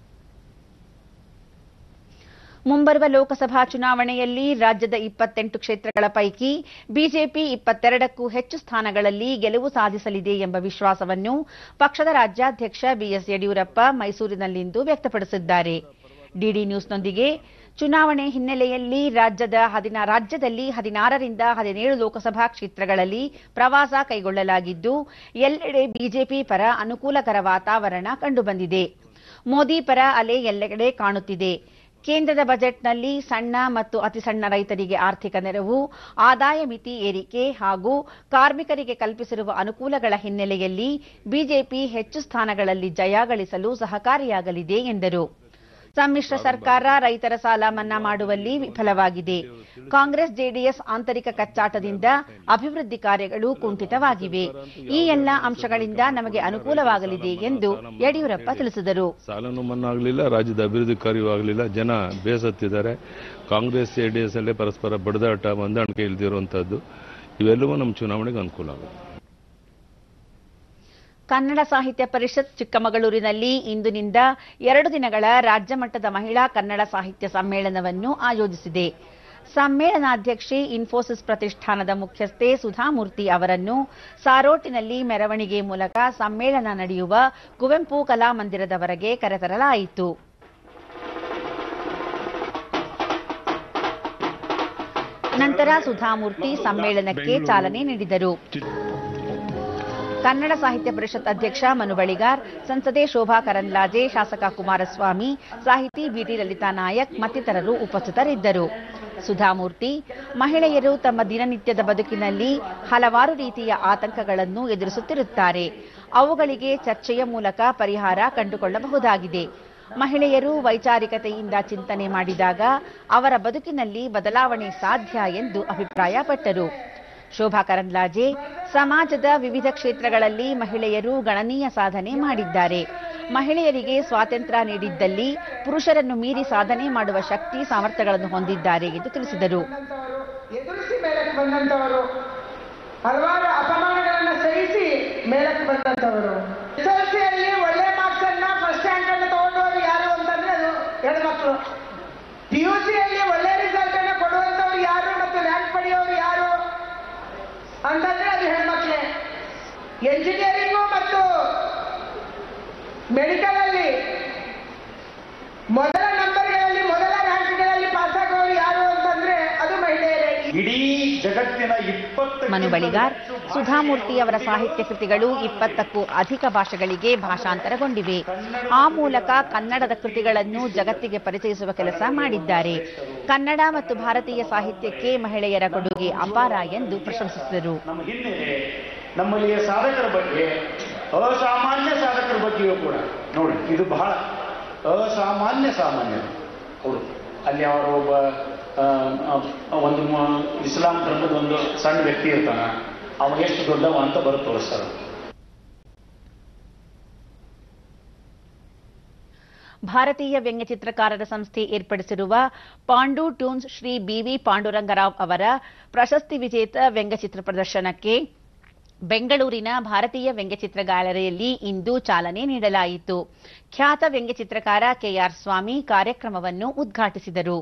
ಮುಂಬರುವ ಲೋಕಸಭಾ ಚುನಾವಣೆಯಲ್ಲಿ ರಾಜ್ಯದ ಇಪ್ಪತ್ತೆಂಟು ಕ್ಷೇತ್ರಗಳ ಪೈಕಿ ಬಿಜೆಪಿ ಇಪ್ಪತ್ತೆರಡಕ್ಕೂ ಹೆಚ್ಚು ಸ್ಥಾನಗಳಲ್ಲಿ ಗೆಲುವು ಸಾಧಿಸಲಿದೆ ಎಂಬ ವಿಶ್ವಾಸವನ್ನು ಪಕ್ಷದ ರಾಜ್ಯಾಧ್ಯಕ್ಷ ಬಿಎಸ್ ಯಡಿಯೂರಪ್ಪ ಮೈಸೂರಿನಲ್ಲಿಂದು ವ್ಯಕ್ತಪಡಿಸಿದ್ದಾರೆ ಡಿಡಿ ನ್ಯೂಸ್ನೊಂದಿಗೆ ಚುನಾವಣೆ ಹಿನ್ನೆಲೆಯಲ್ಲಿ ರಾಜ್ಯದ ಹದಿನಾ ರಾಜ್ಯದಲ್ಲಿ ಹದಿನಾರರಿಂದ ಹದಿನೇಳು ಲೋಕಸಭಾ ಕ್ಷೇತ್ರಗಳಲ್ಲಿ ಪ್ರವಾಸ ಕೈಗೊಳ್ಳಲಾಗಿದ್ದು ಎಲ್ಲೆಡೆ ಬಿಜೆಪಿ ಪರ ಅನುಕೂಲಕರ ವಾತಾವರಣ ಕಂಡುಬಂದಿದೆ ಮೋದಿ ಪರ ಅಲೆ ಎಲ್ಲೆಡೆ ಕಾಣುತ್ತಿದೆ ಕೇಂದ್ರದ ಬಜೆಟ್ನಲ್ಲಿ ಸಣ್ಣ ಮತ್ತು ಅತಿಸಣ್ಣ ರೈತರಿಗೆ ಆರ್ಥಿಕ ನೆರವು ಆದಾಯ ಮಿತಿ ಏರಿಕೆ ಹಾಗೂ ಕಾರ್ಮಿಕರಿಗೆ ಕಲ್ಪಿಸಿರುವ ಅನುಕೂಲಗಳ ಹಿನ್ನೆಲೆಯಲ್ಲಿ ಬಿಜೆಪಿ ಹೆಚ್ಚು ಸ್ಥಾನಗಳಲ್ಲಿ ಜಯ ಗಳಿಸಲು ಸಹಕಾರಿಯಾಗಲಿದೆ ಎಂದರು ಸಮ್ಮಿಶ್ರ ಸರ್ಕಾರ ರೈತರ ಸಾಲ ಮನ್ನಾ ಮಾಡುವಲ್ಲಿ ವಿಫಲವಾಗಿದೆ ಕಾಂಗ್ರೆಸ್ ಜೆಡಿಎಸ್ ಆಂತರಿಕ ಕಚ್ಚಾಟದಿಂದ ಅಭಿವೃದ್ಧಿ ಕಾರ್ಯಗಳು ಕುಂಠಿತವಾಗಿವೆ ಈ ಎಲ್ಲ ಅಂಶಗಳಿಂದ ನಮಗೆ ಅನುಕೂಲವಾಗಲಿದೆ ಎಂದು ಯಡಿಯೂರಪ್ಪ ತಿಳಿಸಿದರು ಸಾಲನೂ ಮನ್ನಾ ಆಗಲಿಲ್ಲ ರಾಜ್ಯದ ಅಭಿವೃದ್ಧಿ ಕಾರ್ಯವೂ ಆಗಲಿಲ್ಲ ಜನ ಬೇಸತ್ತಿದ್ದಾರೆ ಕಾಂಗ್ರೆಸ್ ಜೆ ಡಿ ಎಸ್ ಅಲ್ಲೇ ಪರಸ್ಪರ ಬಡದಾಟ ಹೊಂದಾಣಿಕೆ ಇಲ್ದಿರುವಂಥದ್ದು ಇವೆಲ್ಲವೂ ನಮ್ಮ ಚುನಾವಣೆಗೆ ಅನುಕೂಲ ಆಗುತ್ತೆ ಕನ್ನಡ ಸಾಹಿತ್ಯ ಪರಿಷತ್ ಚಿಕ್ಕಮಗಳೂರಿನಲ್ಲಿ ಇಂದಿನಿಂದ ಎರಡು ದಿನಗಳ ರಾಜ್ಯ ಮಟ್ಟದ ಮಹಿಳಾ ಕನ್ನಡ ಸಾಹಿತ್ಯ ಸಮ್ಮೇಳನವನ್ನು ಆಯೋಜಿಸಿದೆ ಸಮ್ಮೇಳನಾಧ್ಯಕ್ಷೆ ಇನ್ಫೋಸಿಸ್ ಪ್ರತಿಷ್ಠಾನದ ಮುಖ್ಯಸ್ಥೆ ಸುಧಾಮೂರ್ತಿ ಅವರನ್ನು ಸಾರೋಟಿನಲ್ಲಿ ಮೆರವಣಿಗೆ ಮೂಲಕ ಸಮ್ಮೇಳನ ನಡೆಯುವ ಕುವೆಂಪು ಕಲಾಮಂದಿರದವರೆಗೆ ಕರೆತರಲಾಯಿತು ನಂತರ ಸುಧಾಮೂರ್ತಿ ಸಮ್ಮೇಳನಕ್ಕೆ ಚಾಲನೆ ನೀಡಿದರು ಕನ್ನಡ ಸಾಹಿತ್ಯ ಪರಿಷತ್ ಅಧ್ಯಕ್ಷ ಮನು ಬಳಿಗಾರ್ ಸಂಸದೆ ಶೋಭಾ ಕರಂದ್ಲಾಜೆ ಶಾಸಕ ಕುಮಾರಸ್ವಾಮಿ ಸಾಹಿತಿ ಬಿಟಿ ಲಲಿತಾ ನಾಯಕ್ ಮತ್ತಿತರರು ಉಪಸ್ಥಿತರಿದ್ದರು ಸುಧಾಮೂರ್ತಿ ಮಹಿಳೆಯರು ತಮ್ಮ ದಿನನಿತ್ಯದ ಬದುಕಿನಲ್ಲಿ ಹಲವಾರು ರೀತಿಯ ಆತಂಕಗಳನ್ನು ಎದುರಿಸುತ್ತಿರುತ್ತಾರೆ ಅವುಗಳಿಗೆ ಚರ್ಚೆಯ ಮೂಲಕ ಪರಿಹಾರ ಕಂಡುಕೊಳ್ಳಬಹುದಾಗಿದೆ ಮಹಿಳೆಯರು ವೈಚಾರಿಕತೆಯಿಂದ ಚಿಂತನೆ ಮಾಡಿದಾಗ ಅವರ ಬದುಕಿನಲ್ಲಿ ಬದಲಾವಣೆ ಸಾಧ್ಯ ಎಂದು ಅಭಿಪ್ರಾಯಪಟ್ಟರು ಶೋಭಾ ಕರಂದ್ಲಾಜೆ ಸಮಾಜದ ವಿವಿಧ ಕ್ಷೇತ್ರಗಳಲ್ಲಿ ಮಹಿಳೆಯರು ಗಣನೀಯ ಸಾಧನೆ ಮಾಡಿದ್ದಾರೆ ಮಹಿಳೆಯರಿಗೆ ಸ್ವಾತಂತ್ರ್ಯ ನೀಡಿದ್ದಲ್ಲಿ ಪುರುಷರನ್ನು ಮೀರಿ ಸಾಧನೆ ಮಾಡುವ ಶಕ್ತಿ ಸಾಮರ್ಥ್ಯಗಳನ್ನು ಹೊಂದಿದ್ದಾರೆ ಎಂದು ತಿಳಿಸಿದರು ಎದುರಿಸಿ ಮೇಲಕ್ಕೆ ಬಂದಂತವರು ಹಲವಾರು ಅಪಮಾನಗಳನ್ನ ಸಹಿಸಿ ಮೇಲಕ್ಕೆ ಬಂದಂತವರು ಎಸ್ ಎಲ್ ಸಿಯಲ್ಲಿ ಒಳ್ಳೆ ಮಾರ್ಕ್ಸ್ ಅನ್ನ ಫಸ್ಟ್ ರ್ಯಾಂಕ್ ಅನ್ನ ತಗೊಂಡವರು ಯಾರು ಅಂತಂದ್ರೆ ಅದು ಹೆಣ್ಮಕ್ಳು ಪಿ ಯು ಸಿಯಲ್ಲಿ ಒಳ್ಳೆ ರಿಸಲ್ಟ್ ಅನ್ನ ಕೊಡುವಂತವ್ರು ಯಾರು ಮತ್ತು ರ್ಯಾಂಕ್ ಪಡೆಯೋರು ಯಾರು ಅಂತಂದ್ರೆ ಅದು ಹೆಣ್ಮಕ್ಳೇ ಎಂಜಿನಿಯರಿಂಗು ಮತ್ತು ಮೆಡಿಕಲ್ ಅಲ್ಲಿ ಮೊದಲ ನಂಬರ್ಗಳಲ್ಲಿ ಮೊದಲ ರ್ಯಾಂಕ್ಗಳಲ್ಲಿ ಪಾಸ್ ಆಗೋರು ಯಾರು ಅಂತಂದ್ರೆ ಅದು ಮಹಿಳೆಯರೇ ಇಡೀ ಜಗತ್ತಿನ ಇಪ್ಪತ್ತು ಮನು ಬಳಿಗಾರ್ ಸುಧಾಮೂರ್ತಿ ಅವರ ಸಾಹಿತ್ಯ ಕೃತಿಗಳು ಇಪ್ಪತ್ತಕ್ಕೂ ಅಧಿಕ ಭಾಷೆಗಳಿಗೆ ಭಾಷಾಂತರಗೊಂಡಿವೆ ಆ ಮೂಲಕ ಕನ್ನಡದ ಕೃತಿಗಳನ್ನು ಜಗತ್ತಿಗೆ ಪರಿಚಯಿಸುವ ಕೆಲಸ ಮಾಡಿದ್ದಾರೆ ಕನ್ನಡ ಮತ್ತು ಭಾರತೀಯ ಸಾಹಿತ್ಯಕ್ಕೆ ಮಹಿಳೆಯರ ಕೊಡುಗೆ ಅಪಾರ ಎಂದು ಪ್ರಶಂಸಿಸಿದರು ನಮ್ಮ ಹಿನ್ನೆಲೆ ನಮ್ಮಲ್ಲಿಯ ಸಾಧಕರ ಬಗ್ಗೆ ಅಸಾಮಾನ್ಯ ಸಾಧಕರ ಬಗ್ಗೆಯೂ ಕೂಡ ನೋಡಿ ಇದು ಬಹಳ ಅಸಾಮಾನ್ಯ ಸಾಮಾನ್ಯರು ಅವರು ಅಲ್ಲಿ ಅವರು ಒಬ್ಬ ಆ, ಆ, ಒಂದು ಮ- ಇಸ್ಲಾಂ ಧರ್ಮದ ಒಂದು ಸಣ್ಣ ವ್ಯಕ್ತಿ ಇರ್ತಾನ ಅವ ಎಷ್ಟು ದೊಡ್ಡವ ಅಂತ ಬರುತ್ತೆ ತೋರಿಸ್ತಾರೆ ಭಾರತೀಯ ವ್ಯಂಗ್ಯಚಿತ್ರಕಾರರ ಸಂಸ್ಥೆ ಏರ್ಪಡಿಸಿರುವ ಪಾಂಡು ಟ್ಯೂನ್ಸ್ ಶ್ರೀ ಬಿವಿ ಪಾಂಡುರಂಗರಾವ್ ಅವರ ಪ್ರಶಸ್ತಿ ವಿಜೇತ ವ್ಯಂಗ್ಯಚಿತ್ರ ಪ್ರದರ್ಶನಕ್ಕೆ ಬೆಂಗಳೂರಿನ ಭಾರತೀಯ ವ್ಯಂಗ್ಯಚಿತ್ರ ಗ್ಯಾಲರಿಯಲ್ಲಿ ಇಂದು ಚಾಲನೆ ನೀಡಲಾಯಿತು ಖ್ಯಾತ ವ್ಯಂಗ್ಯಚಿತ್ರಕಾರ ಕೆಆರ್ ಸ್ವಾಮಿ ಕಾರ್ಯಕ್ರಮವನ್ನು ಉದ್ಘಾಟಿಸಿದರು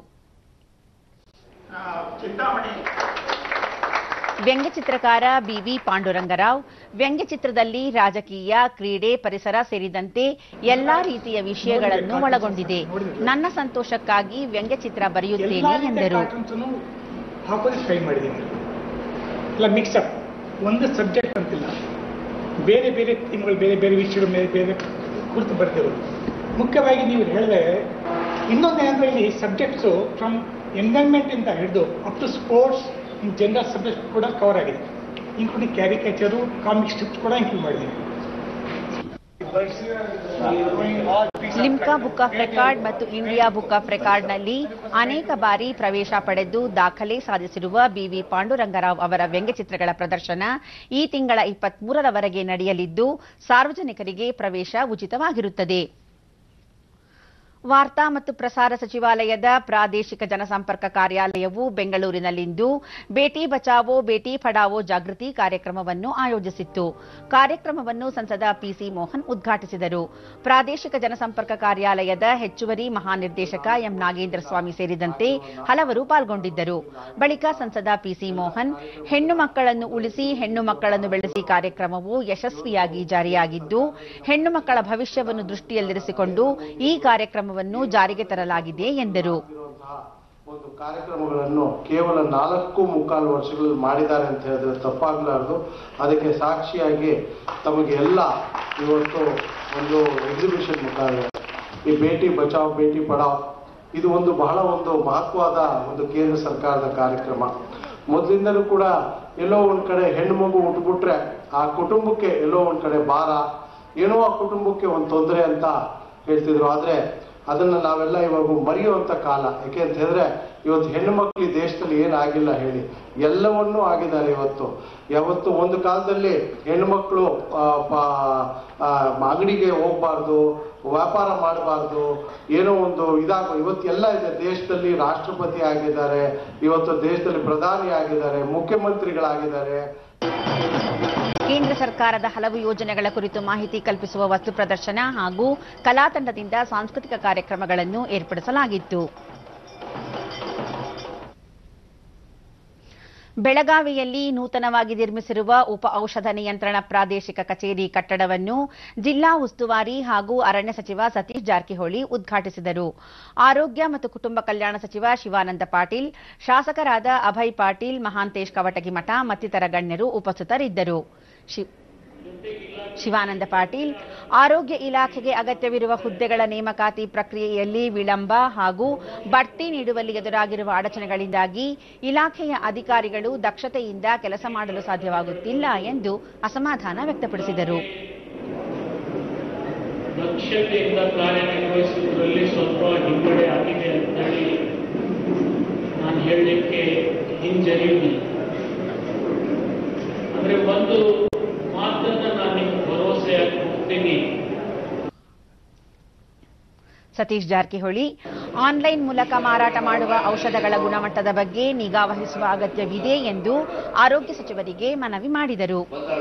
ಚಿಂತಾಮಣಿ ವ್ಯಂಗ್ಯಚಿತ್ರಕಾರ ಬಿವಿ ಪಾಂಡುರಂಗರಾವ್ ವ್ಯಂಗ್ಯಚಿತ್ರದಲ್ಲಿ ರಾಜಕೀಯ ಕ್ರೀಡೆ ಪರಿಸರ ಸೇರಿದಂತೆ ಎಲ್ಲಾ ರೀತಿಯ ವಿಷಯಗಳನ್ನು ಒಳಗೊಂಡಿದೆ ನನ್ನ ಸಂತೋಷಕ್ಕಾಗಿ ವ್ಯಂಗ್ಯಚಿತ್ರ ಬರೆಯುತ್ತೇನೆ ಎಂದರು ಹಾಕೋದಕ್ಕೆ ಟ್ರೈ ಮಾಡಿದ್ದೀನಿ ಇಲ್ಲ ಮಿಕ್ಸಪ್ ಒಂದು ಸಬ್ಜೆಕ್ಟ್ ಅಂತಿಲ್ಲ ಬೇರೆ ಬೇರೆ ಥೀಮ್ಗಳು ಬೇರೆ ಬೇರೆ ವಿಷಯಗಳು ಬೇರೆ ಬೇರೆ ಕುರಿತು ಬರ್ತಿರೋದು ಮುಖ್ಯವಾಗಿ ನೀವು ಹೇಳಿದ್ರೆ ಇನ್ನೊಂದೇನಂದ್ರೆ ಇಲ್ಲಿ ಸಬ್ಜೆಕ್ಟ್ಸು ಫ್ರಮ್ ಎನ್ವೈರ್ಮೆಂಟ್ ಇಂದ ಹಿಡಿದು up to sports in general subject ಕೂಡ ಕವರ್ ಆಗಿದೆ ಇನ್ಕ್ಲೂಡಿಂಗ್ ಕ್ಯಾರಿಕೇಚರು ಕಾಮಿಕ್ ಸ್ಟ್ರಿಪ್ಸ್ ಕೂಡ ಇನ್ಕ್ಲೂಡ್ ಮಾಡಿದ್ದೀನಿ ಲಿಮ್ಕಾ ಬುಕ್ ಆಫ್ ರೆಕಾರ್ಡ್ ಮತ್ತು ಇಂಡಿಯಾ ಬುಕ್ ಆಫ್ ರೆಕಾರ್ಡ್ನಲ್ಲಿ ಅನೇಕ ಬಾರಿ ಪ್ರವೇಶ ಪಡೆದು ದಾಖಲೆ ಸಾಧಿಸಿರುವ ಬಿವಿ ಪಾಂಡುರಂಗರಾವ್ ಅವರ ವ್ಯಂಗ್ಯಚಿತ್ರಗಳ ಪ್ರದರ್ಶನ ಈ ತಿಂಗಳ ಇಪ್ಪತ್ಮೂರರವರೆಗೆ ನಡೆಯಲಿದ್ದು ಸಾರ್ವಜನಿಕರಿಗೆ ಪ್ರವೇಶ ಉಚಿತವಾಗಿರುತ್ತದೆ ವಾರ್ತಾ ಮತ್ತು ಪ್ರಸಾರ ಸಚಿವಾಲಯದ ಪ್ರಾದೇಶಿಕ ಜನಸಂಪರ್ಕ ಕಾರ್ಯಾಲಯವು ಬೆಂಗಳೂರಿನಲ್ಲಿಂದು ಬೇಟಿ ಬಚಾವೋ ಬೇಟಿ ಪಡಾವೋ ಜಾಗೃತಿ ಕಾರ್ಯಕ್ರಮವನ್ನು ಆಯೋಜಿಸಿತ್ತು ಕಾರ್ಯಕ್ರಮವನ್ನು ಸಂಸದ ಪಿಸಿ ಮೋಹನ್ ಉದ್ಘಾಟಿಸಿದರು ಪ್ರಾದೇಶಿಕ ಜನಸಂಪರ್ಕ ಕಾರ್ಯಾಲಯದ ಹೆಚ್ಚುವರಿ ಮಹಾನಿರ್ದೇಶಕ ಎಂ ನಾಗೇಂದ್ರ ಸ್ವಾಮಿ ಸೇರಿದಂತೆ ಹಲವರು ಪಾಲ್ಗೊಂಡಿದ್ದರು ಬಳಿಕ ಸಂಸದ ಪಿಸಿ ಮೋಹನ್ ಹೆಣ್ಣು ಮಕ್ಕಳನ್ನು ಉಳಿಸಿ ಹೆಣ್ಣು ಮಕ್ಕಳನ್ನು ಬೆಳೆಸಿ ಕಾರ್ಯಕ್ರಮವು ಯಶಸ್ವಿಯಾಗಿ ಜಾರಿಯಾಗಿದ್ದು ಹೆಣ್ಣು ಮಕ್ಕಳ ಭವಿಷ್ಯವನ್ನು ದೃಷ್ಟಿಯಲ್ಲಿರಿಸಿಕೊಂಡು ಈ ಕಾರ್ಯಕ್ರಮವನ್ನು ಜಾರಿಗೆ ತರಲಾಗಿದೆ ಎಂದರು ಒಂದು ಕಾರ್ಯಕ್ರಮಗಳನ್ನು ಕೇವಲ ನಾಲ್ಕು ಮುಕ್ಕಾಲು ವರ್ಷಗಳಲ್ಲಿ ಮಾಡಿದ್ದಾರೆ ಅಂತ ಹೇಳಿದ್ರೆ ತಪ್ಪಾಗಲಾರದು ಅದಕ್ಕೆ ಸಾಕ್ಷಿಯಾಗಿ ತಮಗೆ ಎಲ್ಲ ಇವತ್ತು ಒಂದು ಎಕ್ಸಿಬಿಷನ್ ಮುಖಾಂತರ ಈ ಬೇಟಿ ಬಚಾವ್ ಬೇಟಿ ಪಡಾವ್ ಇದು ಒಂದು ಬಹಳ ಒಂದು ಮಹತ್ವದ ಒಂದು ಕೇಂದ್ರ ಸರ್ಕಾರದ ಕಾರ್ಯಕ್ರಮ ಮೊದಲಿಂದಲೂ ಕೂಡ ಎಲ್ಲೋ ಒಂದ್ ಕಡೆ ಹೆಣ್ಣು ಮಗು ಹುಟ್ಟುಬಿಟ್ರೆ ಆ ಕುಟುಂಬಕ್ಕೆ ಎಲ್ಲೋ ಒಂದ್ ಕಡೆ ಭಾರ ಏನೋ ಆ ಕುಟುಂಬಕ್ಕೆ ಒಂದು ತೊಂದರೆ ಅಂತ ಹೇಳ್ತಿದ್ರು ಆದ್ರೆ ಅದನ್ನ ನಾವೆಲ್ಲ ಇವಾಗ ಮರೆಯುವಂತ ಕಾಲ ಯಾಕೆ ಅಂತ ಹೇಳಿದ್ರೆ ಇವತ್ತು ಹೆಣ್ಣು ಮಕ್ಕಳು ಈ ದೇಶದಲ್ಲಿ ಏನಾಗಿಲ್ಲ ಹೇಳಿ ಎಲ್ಲವನ್ನೂ ಆಗಿದ್ದಾರೆ ಇವತ್ತು ಯಾವತ್ತು ಒಂದು ಕಾಲದಲ್ಲಿ ಹೆಣ್ಣು ಮಕ್ಕಳು ಅಂಗಡಿಗೆ ಹೋಗ್ಬಾರ್ದು ವ್ಯಾಪಾರ ಮಾಡಬಾರ್ದು ಏನೋ ಒಂದು ಇದಾಗ ಇವತ್ತು ಎಲ್ಲ ಇದೆ ದೇಶದಲ್ಲಿ ರಾಷ್ಟ್ರಪತಿ ಆಗಿದ್ದಾರೆ ಇವತ್ತು ದೇಶದಲ್ಲಿ ಪ್ರಧಾನಿ ಆಗಿದ್ದಾರೆ ಮುಖ್ಯಮಂತ್ರಿಗಳಾಗಿದ್ದಾರೆ ಕೇಂದ್ರ ಸರ್ಕಾರದ ಹಲವು ಯೋಜನೆಗಳ ಕುರಿತು ಮಾಹಿತಿ ಕಲ್ಪಿಸುವ ವಸ್ತು ಪ್ರದರ್ಶನ ಹಾಗೂ ಕಲಾ ತಂಡದಿಂದ ಸಾಂಸ್ಕೃತಿಕ ಕಾರ್ಯಕ್ರಮಗಳನ್ನು ಏರ್ಪಡಿಸಲಾಗಿತ್ತು ಬೆಳಗಾವಿಯಲ್ಲಿ ನೂತನವಾಗಿ ನಿರ್ಮಿಸಿರುವ ಉಪ ಔಷಧ ನಿಯಂತ್ರಣ ಪ್ರಾದೇಶಿಕ ಕಚೇರಿ ಕಟ್ಟಡವನ್ನು ಜಿಲ್ಲಾ ಉಸ್ತುವಾರಿ ಹಾಗೂ ಅರಣ್ಯ ಸಚಿವ ಸತೀಶ್ ಜಾರಕಿಹೊಳಿ ಉದ್ಘಾಟಿಸಿದರು ಆರೋಗ್ಯ ಮತ್ತು ಕುಟುಂಬ ಕಲ್ಯಾಣ ಸಚಿವ ಶಿವಾನಂದ ಪಾಟೀಲ್ ಶಾಸಕರಾದ ಅಭಯ್ ಪಾಟೀಲ್ ಮಹಾಂತೇಶ್ ಕವಟಗಿಮಠ ಮತ್ತಿತರ ಗಣ್ಯರು ಉಪಸ್ಥಿತರಿದ್ದರು ಶಿ- ಶಿವಾನಂದ ಪಾಟೀಲ್ ಆರೋಗ್ಯ ಇಲಾಖೆಗೆ ಅಗತ್ಯವಿರುವ ಹುದ್ದೆಗಳ ನೇಮಕಾತಿ ಪ್ರಕ್ರಿಯೆಯಲ್ಲಿ ವಿಳಂಬ ಹಾಗೂ ಬಡ್ತಿ ನೀಡುವಲ್ಲಿ ಎದುರಾಗಿರುವ ಅಡಚಣೆಗಳಿಂದಾಗಿ ಇಲಾಖೆಯ ಅಧಿಕಾರಿಗಳು ದಕ್ಷತೆಯಿಂದ ಕೆಲಸ ಮಾಡಲು ಸಾಧ್ಯವಾಗುತ್ತಿಲ್ಲ ಎಂದು ಅಸಮಾಧಾನ ವ್ಯಕ್ತಪಡಿಸಿದರು ದಕ್ಷತೆಯಿಂದ ಕಾರ್ಯನಿರ್ವಹಿಸುವುದರಲ್ಲಿ ಸ್ವಲ್ಪ ಹಿನ್ನಡೆ ಆಗಿದೆ ಅಂತ ಹೇಳಿ ನಾನು ಹೇಳಲಿಕ್ಕೆ ಹಿಂಜರಿಯುವುದಿಲ್ಲ ಆದರೆ ಒಂದು ಮಾತನ್ನ ನಾನು ನಿಮ್ಗೆ ಭರವಸೆ ಕೊಡ್ತೀನಿ ಸತೀಶ್ ಜಾರಕಿಹೊಳಿ ಆನ್ಲೈನ್ ಮೂಲಕ ಮಾರಾಟ ಮಾಡುವ ಔಷಧಗಳ ಗುಣಮಟ್ಟದ ಬಗ್ಗೆ ನಿಗಾ ವಹಿಸುವ ಅಗತ್ಯವಿದೆ ಎಂದು ಆರೋಗ್ಯ ಸಚಿವರಿಗೆ ಮನವಿ ಮಾಡಿದರು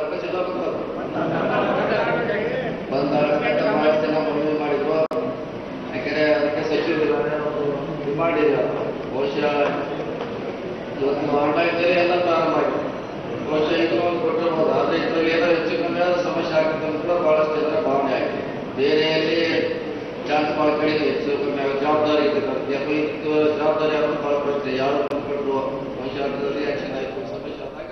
ಯಾಕಂದ್ರೆ ಅದಕ್ಕೆ ಸಚಿವರು ಇದು ಮಾಡಿಲ್ಲ ಬಹುಶಃ ಇವತ್ತು ಆನ್ಲೈನ್ದಲ್ಲಿ ಎಲ್ಲ ಪ್ರಾರಂಭ ಆಗಿದೆ ಬಹುಶಃ ಇದು ಒಂದು ಕೊಟ್ಟಿರ್ಬೋದು ಆದರೆ ಇದರಲ್ಲಿ ಏನೋ ಹೆಚ್ಚು ಕಮ್ಮಿ ಆದ ಸಮಸ್ಯೆ ಆಗುತ್ತೆ ಅಂತ ಕೂಡ ಬಹಳಷ್ಟು ಜನರ ಭಾವನೆ ಆಗಿದೆ ಬೇರೆಯಲ್ಲಿ ಚಾನ್ಸ್ ಭಾಳ ಕಡಿಮೆ ಹೆಚ್ಚು ಕಮ್ಮಿ ಆಗೋ ಜವಾಬ್ದಾರಿ ಇದೆ ನಮ್ಗೆ ಅಥವಾ ಇದು ಜವಾಬ್ದಾರಿ ಯಾರು ಭಾಳ ಬರುತ್ತೆ ಯಾರು ಬಂದ್ಕೊಂಡ್ರು ಬಹುಶಃ ಅದರಲ್ಲಿ ಆಕ್ಷನ್ ಆಯಿತು ಸಮಸ್ಯೆ ಆದಾಗ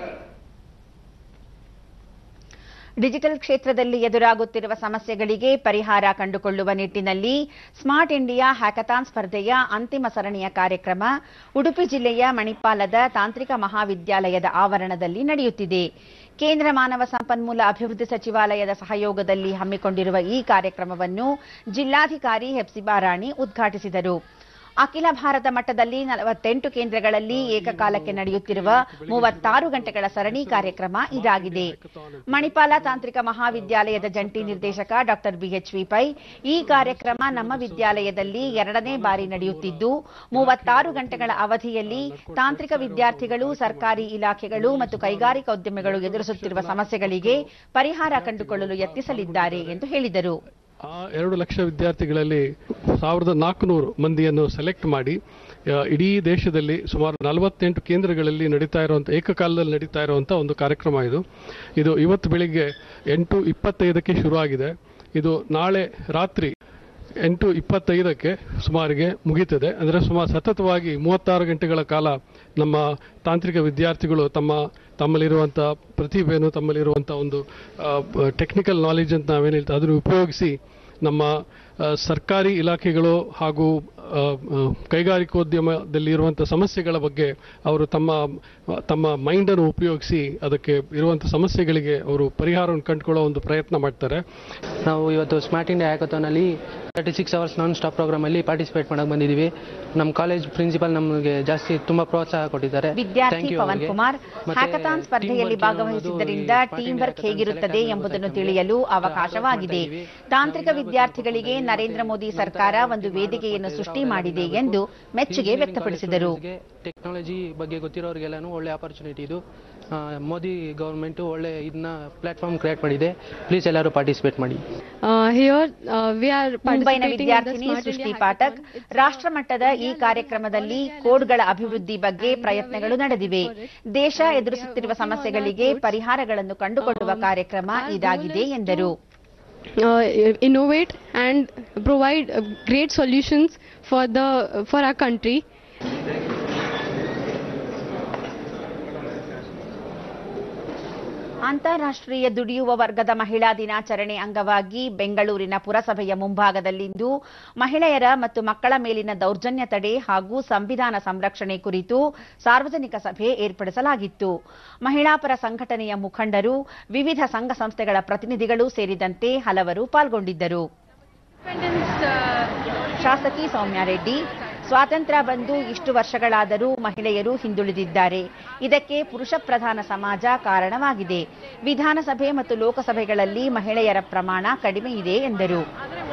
ಡಿಜಿಟಲ್ ಕ್ಷೇತ್ರದಲ್ಲಿ ಎದುರಾಗುತ್ತಿರುವ ಸಮಸ್ಯೆಗಳಿಗೆ ಪರಿಹಾರ ಕಂಡುಕೊಳ್ಳುವ ನಿಟ್ಟಿನಲ್ಲಿ ಸ್ಮಾರ್ಟ್ ಇಂಡಿಯಾ ಹ್ಯಾಕಥಾನ್ ಸ್ಪರ್ಧೆಯ ಅಂತಿಮ ಸರಣಿಯ ಕಾರ್ಯಕ್ರಮ ಉಡುಪಿ ಜಿಲ್ಲೆಯ ಮಣಿಪಾಲದ ತಾಂತ್ರಿಕ ಮಹಾವಿದ್ಯಾಲಯದ ಆವರಣದಲ್ಲಿ ನಡೆಯುತ್ತಿದೆ ಕೇಂದ್ರ ಮಾನವ ಸಂಪನ್ಮೂಲ ಅಭಿವೃದ್ಧಿ ಸಚಿವಾಲಯದ ಸಹಯೋಗದಲ್ಲಿ ಹಮ್ಮಿಕೊಂಡಿರುವ ಈ ಕಾರ್ಯಕ್ರಮವನ್ನು ಜಿಲ್ಲಾಧಿಕಾರಿ ಹೆಪ್ಸಿಬಾ ರಾಣಿ ಉದ್ಘಾಟಿಸಿದರು ಅಖಿಲ ಭಾರತ ಮಟ್ಟದಲ್ಲಿ ನಲವತ್ತೆಂಟು ಕೇಂದ್ರಗಳಲ್ಲಿ ಏಕಕಾಲಕ್ಕೆ ನಡೆಯುತ್ತಿರುವ ಮೂವತ್ತಾರು ಗಂಟೆಗಳ ಸರಣಿ ಕಾರ್ಯಕ್ರಮ ಇದಾಗಿದೆ ಮಣಿಪಾಲ ತಾಂತ್ರಿಕ ಮಹಾವಿದ್ಯಾಲಯದ ಜಂಟಿ ನಿರ್ದೇಶಕ ಡಾ ಬಿಎಚ್ವಿ ಪೈ ಈ ಕಾರ್ಯಕ್ರಮ ನಮ್ಮ ವಿದ್ಯಾಲಯದಲ್ಲಿ ಎರಡನೇ ಬಾರಿ ನಡೆಯುತ್ತಿದ್ದು ಮೂವತ್ತಾರು ಗಂಟೆಗಳ ಅವಧಿಯಲ್ಲಿ ತಾಂತ್ರಿಕ ವಿದ್ಯಾರ್ಥಿಗಳು ಸರ್ಕಾರಿ ಇಲಾಖೆಗಳು ಮತ್ತು ಕೈಗಾರಿಕೋದ್ಯಮಿಗಳು ಎದುರಿಸುತ್ತಿರುವ ಸಮಸ್ಯೆಗಳಿಗೆ ಪರಿಹಾರ ಕಂಡುಕೊಳ್ಳಲು ಯತ್ನಿಸಲಿದ್ದಾರೆ ಎಂದು ಹೇಳಿದರು ಆ ಎರಡು ಲಕ್ಷ ವಿದ್ಯಾರ್ಥಿಗಳಲ್ಲಿ ಸಾವಿರದ ನಾಲ್ಕುನೂರು ಮಂದಿಯನ್ನು ಸೆಲೆಕ್ಟ್ ಮಾಡಿ ಆ, ಇಡೀ ದೇಶದಲ್ಲಿ ಸುಮಾರು ನಲವತ್ತೆಂಟು ಕೇಂದ್ರಗಳಲ್ಲಿ ನಡೀತಾ ಇರುವಂಥ ಏಕಕಾಲದಲ್ಲಿ ನಡೀತಾ ಇರುವಂಥ ಒಂದು ಕಾರ್ಯಕ್ರಮ ಇದು ಇದು ಇವತ್ತು ಬೆಳಿಗ್ಗೆ ಎಂಟು ಇಪ್ಪತ್ತೈದಕ್ಕೆ ಶುರುವಾಗಿದೆ ಇದು ನಾಳೆ ರಾತ್ರಿ ಎಂಟು ಇಪ್ಪತ್ತೈದಕ್ಕೆ ಸುಮಾರಿಗೆ ಮುಗೀತದೆ ಅಂದರೆ ಸುಮಾರು ಸತತವಾಗಿ ಮೂವತ್ತಾರು ಗಂಟೆಗಳ ಕಾಲ ನಮ್ಮ ತಾಂತ್ರಿಕ ವಿದ್ಯಾರ್ಥಿಗಳು ತಮ್ಮ ತಮ್ಮಲ್ಲಿರುವಂಥ ಪ್ರತಿಭೆಯನ್ನು ತಮ್ಮಲ್ಲಿರುವಂಥ ಒಂದು ಟೆಕ್ನಿಕಲ್ ನಾಲೆಜ್ ಅಂತ ನಾವೇನು ಹೇಳ್ತಾ ಅದನ್ನು ಉಪಯೋಗಿಸಿ ನಮ್ಮ ಆ, ಸರ್ಕಾರಿ ಇಲಾಖೆಗಳು ಹಾಗೂ ಆ, ಆ, ಕೈಗಾರಿಕೋದ್ಯಮದಲ್ಲಿ ಇರುವಂಥ ಸಮಸ್ಯೆಗಳ ಬಗ್ಗೆ ಅವರು ತಮ್ಮ ತಮ್ಮ ಮೈಂಡನ್ನು ಉಪಯೋಗಿಸಿ ಅದಕ್ಕೆ ಇರುವಂಥ ಸಮಸ್ಯೆಗಳಿಗೆ ಅವರು ಪರಿಹಾರವನ್ನು ಕಂಡುಕೊಳ್ಳೋ ಒಂದು ಪ್ರಯತ್ನ ಮಾಡ್ತಾರೆ ನಾವು ಇವತ್ತು ಸ್ಮಾರ್ಟ್ ಇಂಡಿಯಾ ಹ್ಯಾಕಥಾನಲ್ಲಿ thirty six hours non stop ಪ್ರೋಗ್ರಾಮಲ್ಲಿ ಪಾರ್ಟಿಸಿಪೇಟ್ ಮಾಡಕ್ಕೆ ಬಂದಿದ್ದೀವಿ ನಮ್ಮ ಕಾಲೇಜ್ ಪ್ರಿನ್ಸಿಪಲ್ ನಮಗೆ ಜಾಸ್ತಿ ತುಂಬ ಪ್ರೋತ್ಸಾಹ ಕೊಟ್ಟಿದ್ದಾರೆ ವಿದ್ಯಾರ್ಥಿ Thank you ಪವನ್ ಅವ್ರಿಗೆ. ಕುಮಾರ್ ಮತ್ತೆ ಹ್ಯಾಕಥಾನ್ ಸ್ಪರ್ಧೆಯಲ್ಲಿ ಭಾಗವಹಿಸಿದ್ದರಿಂದ ಟೀಮ್ ವರ್ಕ್ ಹೇಗಿರುತ್ತದೆ ಎಂಬುದನ್ನು ತಿಳಿಯಲು ಅವಕಾಶವಾಗಿದೆ ತಾಂತ್ರಿಕ ವಿದ್ಯಾರ್ಥಿಗಳಿಗೆ ನರೇಂದ್ರ ಮೋದಿ ಸರ್ಕಾರ ಒಂದು ವೇದಿಕೆಯನ್ನು ಸೃಷ್ಟಿ ಮಾಡಿದೆ ಎಂದು ಮೆಚ್ಚುಗೆ ವ್ಯಕ್ತಪಡಿಸಿದರು ಟೆಕ್ನಾಲಜಿ ಬಗ್ಗೆ ಗೊತ್ತಿರೋರಿಗೆಲ್ಲನೂ ಒಳ್ಳೆ ಆಪರ್ಚುನಿಟಿ ಇದು ಆ, ಮೋದಿ ಗೌರ್ಮೆಂಟು ಒಳ್ಳೆ ಇದನ್ನ ಪ್ಲಾಟ್ಫಾರ್ಮ್ ಕ್ರಿಯೇಟ್ ಮಾಡಿದೆ ಪ್ಲೀಸ್ ಎಲ್ಲರೂ ಪಾರ್ಟಿಸಿಪೇಟ್ ಮಾಡಿ Uh, here uh, we are ಮುಂಬೈನ participating in the ವಿದ್ಯಾರ್ಥಿನಿ Smart ಸೃಷ್ಟಿ India ಪಾಠಕ್ ರಾಷ್ಟ್ರಮಟ್ಟದ ಈ ಕಾರ್ಯಕ್ರಮದಲ್ಲಿ ಕೋಡ್ಗಳ ಅಭಿವೃದ್ಧಿ ಬಗ್ಗೆ ಪ್ರಯತ್ನಗಳು ನಡೆದಿವೆ ದೇಶ ಎದುರಿಸುತ್ತಿರುವ ಸಮಸ್ಯೆಗಳಿಗೆ ಪರಿಹಾರಗಳನ್ನು ಕಂಡುಕೊಳ್ಳುವ ಕಾರ್ಯಕ್ರಮ ಇದಾಗಿದೆ ಎಂದರು uh, innovate and provide uh, great solutions for the for our country. ಅಂತಾರಾಷ್ಟ್ರೀಯ ದುಡಿಯುವ ವರ್ಗದ ಮಹಿಳಾ ದಿನಾಚರಣೆ ಅಂಗವಾಗಿ ಬೆಂಗಳೂರಿನ ಪುರಸಭೆಯ ಮುಂಭಾಗದಲ್ಲಿಂದು ಮಹಿಳೆಯರ ಮತ್ತು ಮಕ್ಕಳ ಮೇಲಿನ ದೌರ್ಜನ್ಯ ತಡೆ ಹಾಗೂ ಸಂವಿಧಾನ ಸಂರಕ್ಷಣೆ ಕುರಿತು ಸಾರ್ವಜನಿಕ ಸಭೆ ಏರ್ಪಡಿಸಲಾಗಿತ್ತು ಮಹಿಳಾ ಪರ ಸಂಘಟನೆಯ ಮುಖಂಡರು ವಿವಿಧ ಸಂಘ ಸಂಸ್ಥೆಗಳ ಪ್ರತಿನಿಧಿಗಳು ಸೇರಿದಂತೆ ಹಲವರು ಪಾಲ್ಗೊಂಡಿದ್ದರು ಶಾಸಕಿ ಸೌಮ್ಯ ರೆಡ್ಡಿ ಸ್ವಾತಂತ್ರ್ಯ ಬಂದು ಇಷ್ಟು ವರ್ಷಗಳಾದರೂ ಮಹಿಳೆಯರು ಹಿಂದುಳಿದಿದ್ದಾರೆ ಇದಕ್ಕೆ ಪುರುಷ ಪ್ರಧಾನ ಸಮಾಜ ಕಾರಣವಾಗಿದೆ ವಿಧಾನಸಭೆ ಮತ್ತು ಲೋಕಸಭೆಗಳಲ್ಲಿ ಮಹಿಳೆಯರ ಪ್ರಮಾಣ ಕಡಿಮೆ ಇದೆ ಎಂದರು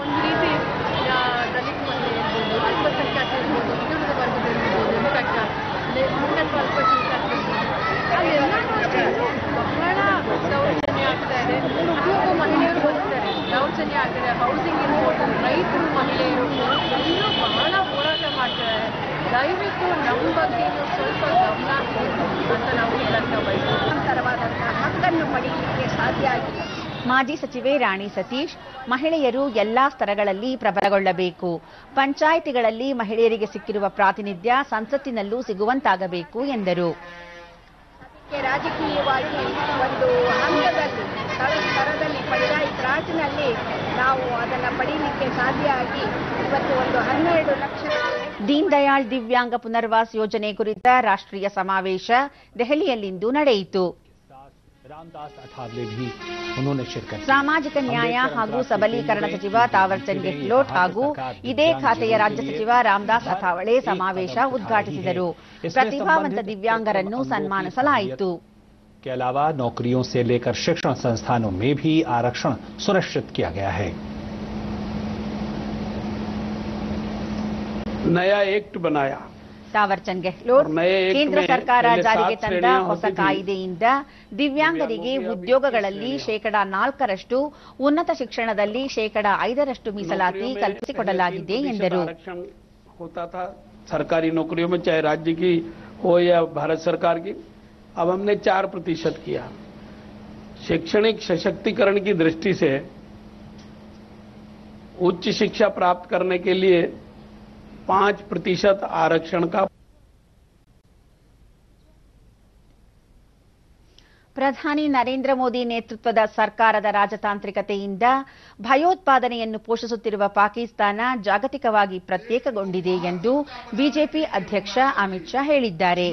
ದಲಿತ ಮಹಿಳೆ ಇರ್ಬೋದು ಅಲ್ಪಸಂಖ್ಯಾತ ಇರ್ಬೋದು ಹಿಂದುಳಿದ ವರ್ಗದ ಇರ್ಬೋದು ಇನ್ಫ್ಯಾಕ್ಟ್ ಉನ್ನತ ಅಲ್ಪಸಂಖ್ಯಾತ ಅಲ್ಲೆಲ್ಲನೂ ಅಷ್ಟೇ ಬಹಳ ದೌರ್ಜನ್ಯ ಆಗ್ತಾ ಇದೆ ಹಾಗೂ ಮಹಿಳೆಯರು ಬರ್ತಾರೆ ದೌರ್ಜನ್ಯ ಆಗ್ತಿದೆ ಹೌಸಿಂಗ್ ಇರ್ಬೋದು ರೈತರು ಮಹಿಳೆಯರು ಎಲ್ಲರೂ ಬಹಳ ಹೋರಾಟ ಮಾಡ್ತಾರೆ ದಯವಿಟ್ಟು ನಮ್ಮ ಬಗ್ಗೆ ನೀವು ಸ್ವಲ್ಪ ಗಮನ ಕೊಡಿ ಅಂತ ನಾವು ಹೇಳಕ್ಕೆ ಬಯಸ್ತೀವಿ ತರವಾದಂತಹ ಹಕ್ಕನ್ನು ಪಡೆಯಲಿಕ್ಕೆ ಸಾಧ್ಯ ಆಗಿದೆ ಮಾಜಿ ಸಚಿವೆ ರಾಣಿ ಸತೀಶ್ ಮಹಿಳೆಯರು ಎಲ್ಲಾ ಸ್ತರಗಳಲ್ಲಿ ಪ್ರಬಲಗೊಳ್ಳಬೇಕು ಪಂಚಾಯಿತಿಗಳಲ್ಲಿ ಮಹಿಳೆಯರಿಗೆ ಸಿಕ್ಕಿರುವ ಪ್ರಾತಿನಿಧ್ಯ ಸಂಸತ್ತಿನಲ್ಲೂ ಸಿಗುವಂತಾಗಬೇಕು ಎಂದರು ರಾಜಕೀಯವಾಗಿ ಒಂದು ಹಂತದಲ್ಲಿ ತಳ- ದರದಲ್ಲಿ ಪಡೆದ ಈ ತ್ರಾಸಿನಲ್ಲಿ ನಾವು ಅದನ್ನು ಪಡೀಲಿಕ್ಕೆ ಸಾಧ್ಯ ಆಗಿ ಇವತ್ತು ಒಂದು ಹನ್ನೆರಡು ಲಕ್ಷ ದೀನ್ ದಯಾಳ್ ದಿವ್ಯಾಂಗ ಪುನರ್ವಾಸ್ ಯೋಜನೆ ಕುರಿತ ರಾಷ್ಟ್ರೀಯ ಸಮಾವೇಶ ದೆಹಲಿಯಲ್ಲಿಂದು ನಡೆಯಿತು रामदास अठावले भी उन्होंने शिरकत की। ಸಾಮಾಜಿಕ ನ್ಯಾಯ ಹಾಗೂ ಸಬಲೀಕರಣ ಸಚಿವ ತಾವರ್ಚಂದ್ ಗೆಹ್ಲೋಟ್ ಹಾಗೂ ಇದೇ ಖಾತೆಯ ರಾಜ್ಯ ಸಚಿವ ರಾಮದಾಸ್ ಅಥಾವಳೆ ಸಮಾವೇಶ ಉದ್ಘಾಟಿಸಿದರು ಪ್ರತಿಭಾವಂತ ದಿವ್ಯಾಂಗರನ್ನು ಸನ್ಮಾನಿಸಲಾಯಿತು के अलावा नौकरियों से लेकर शिक्षण संस्थानों में भी आरक्षण सुनिश्चित किया गया है नया एक्ट बनाया ತಾವರ್ಚಂದ್ ಗೆಹ್ಲೋಟ್ ನಯ ಏಕ್ ಕೇಂದ್ರ ಮೇ ಸರ್ಕಾರ ಪಹಲೆ ಜಾರಿಗೆ ಸಾತ್ ತಂದ ಶ್ರೇಣಿಯಾ ಹೊಸ ಹೋತಿ ಥಿ. ಕಾಯ್ದೆಯಿಂದ ದಿವ್ಯಾಂಗರಿಗೆ ಉದ್ಯೋಗಗಳಲ್ಲಿ ಶೇಕಡಾ ನಾಲ್ಕರಷ್ಟು ಉನ್ನತ ಶಿಕ್ಷಣದಲ್ಲಿ ಶೇಕಡಾ ಐದರಷ್ಟು ಮೀಸಲಾತಿ ಕಲ್ಪಿಸಿಕೊಡಲಾಗಿದೆ ಎಂದರು आरक्षण होता था सरकारी नौकरियों में चाहे राज्य की हो या भारत सरकार की अब हमने चार प्रतिशत किया शैक्षणिक सशक्तिकरण की दृष्टि से उच्च शिक्षा प्राप्त करने के लिए पांच प्रतिशत आरक्षण का ಪ್ರಧಾನಿ ನರೇಂದ್ರ ಮೋದಿ ನೇತೃತ್ವದ ಸರ್ಕಾರದ ರಾಜತಾಂತ್ರಿಕತೆಯಿಂದ ಭಯೋತ್ಪಾದನೆಯನ್ನು ಪೋಷಿಸುತ್ತಿರುವ ಪಾಕಿಸ್ತಾನ ಜಾಗತಿಕವಾಗಿ ಪ್ರತ್ಯೇಕಗೊಂಡಿದೆ ಎಂದು ಬಿಜೆಪಿ ಅಧ್ಯಕ್ಷ ಅಮಿತ್ ಶಾ ಹೇಳಿದ್ದಾರೆ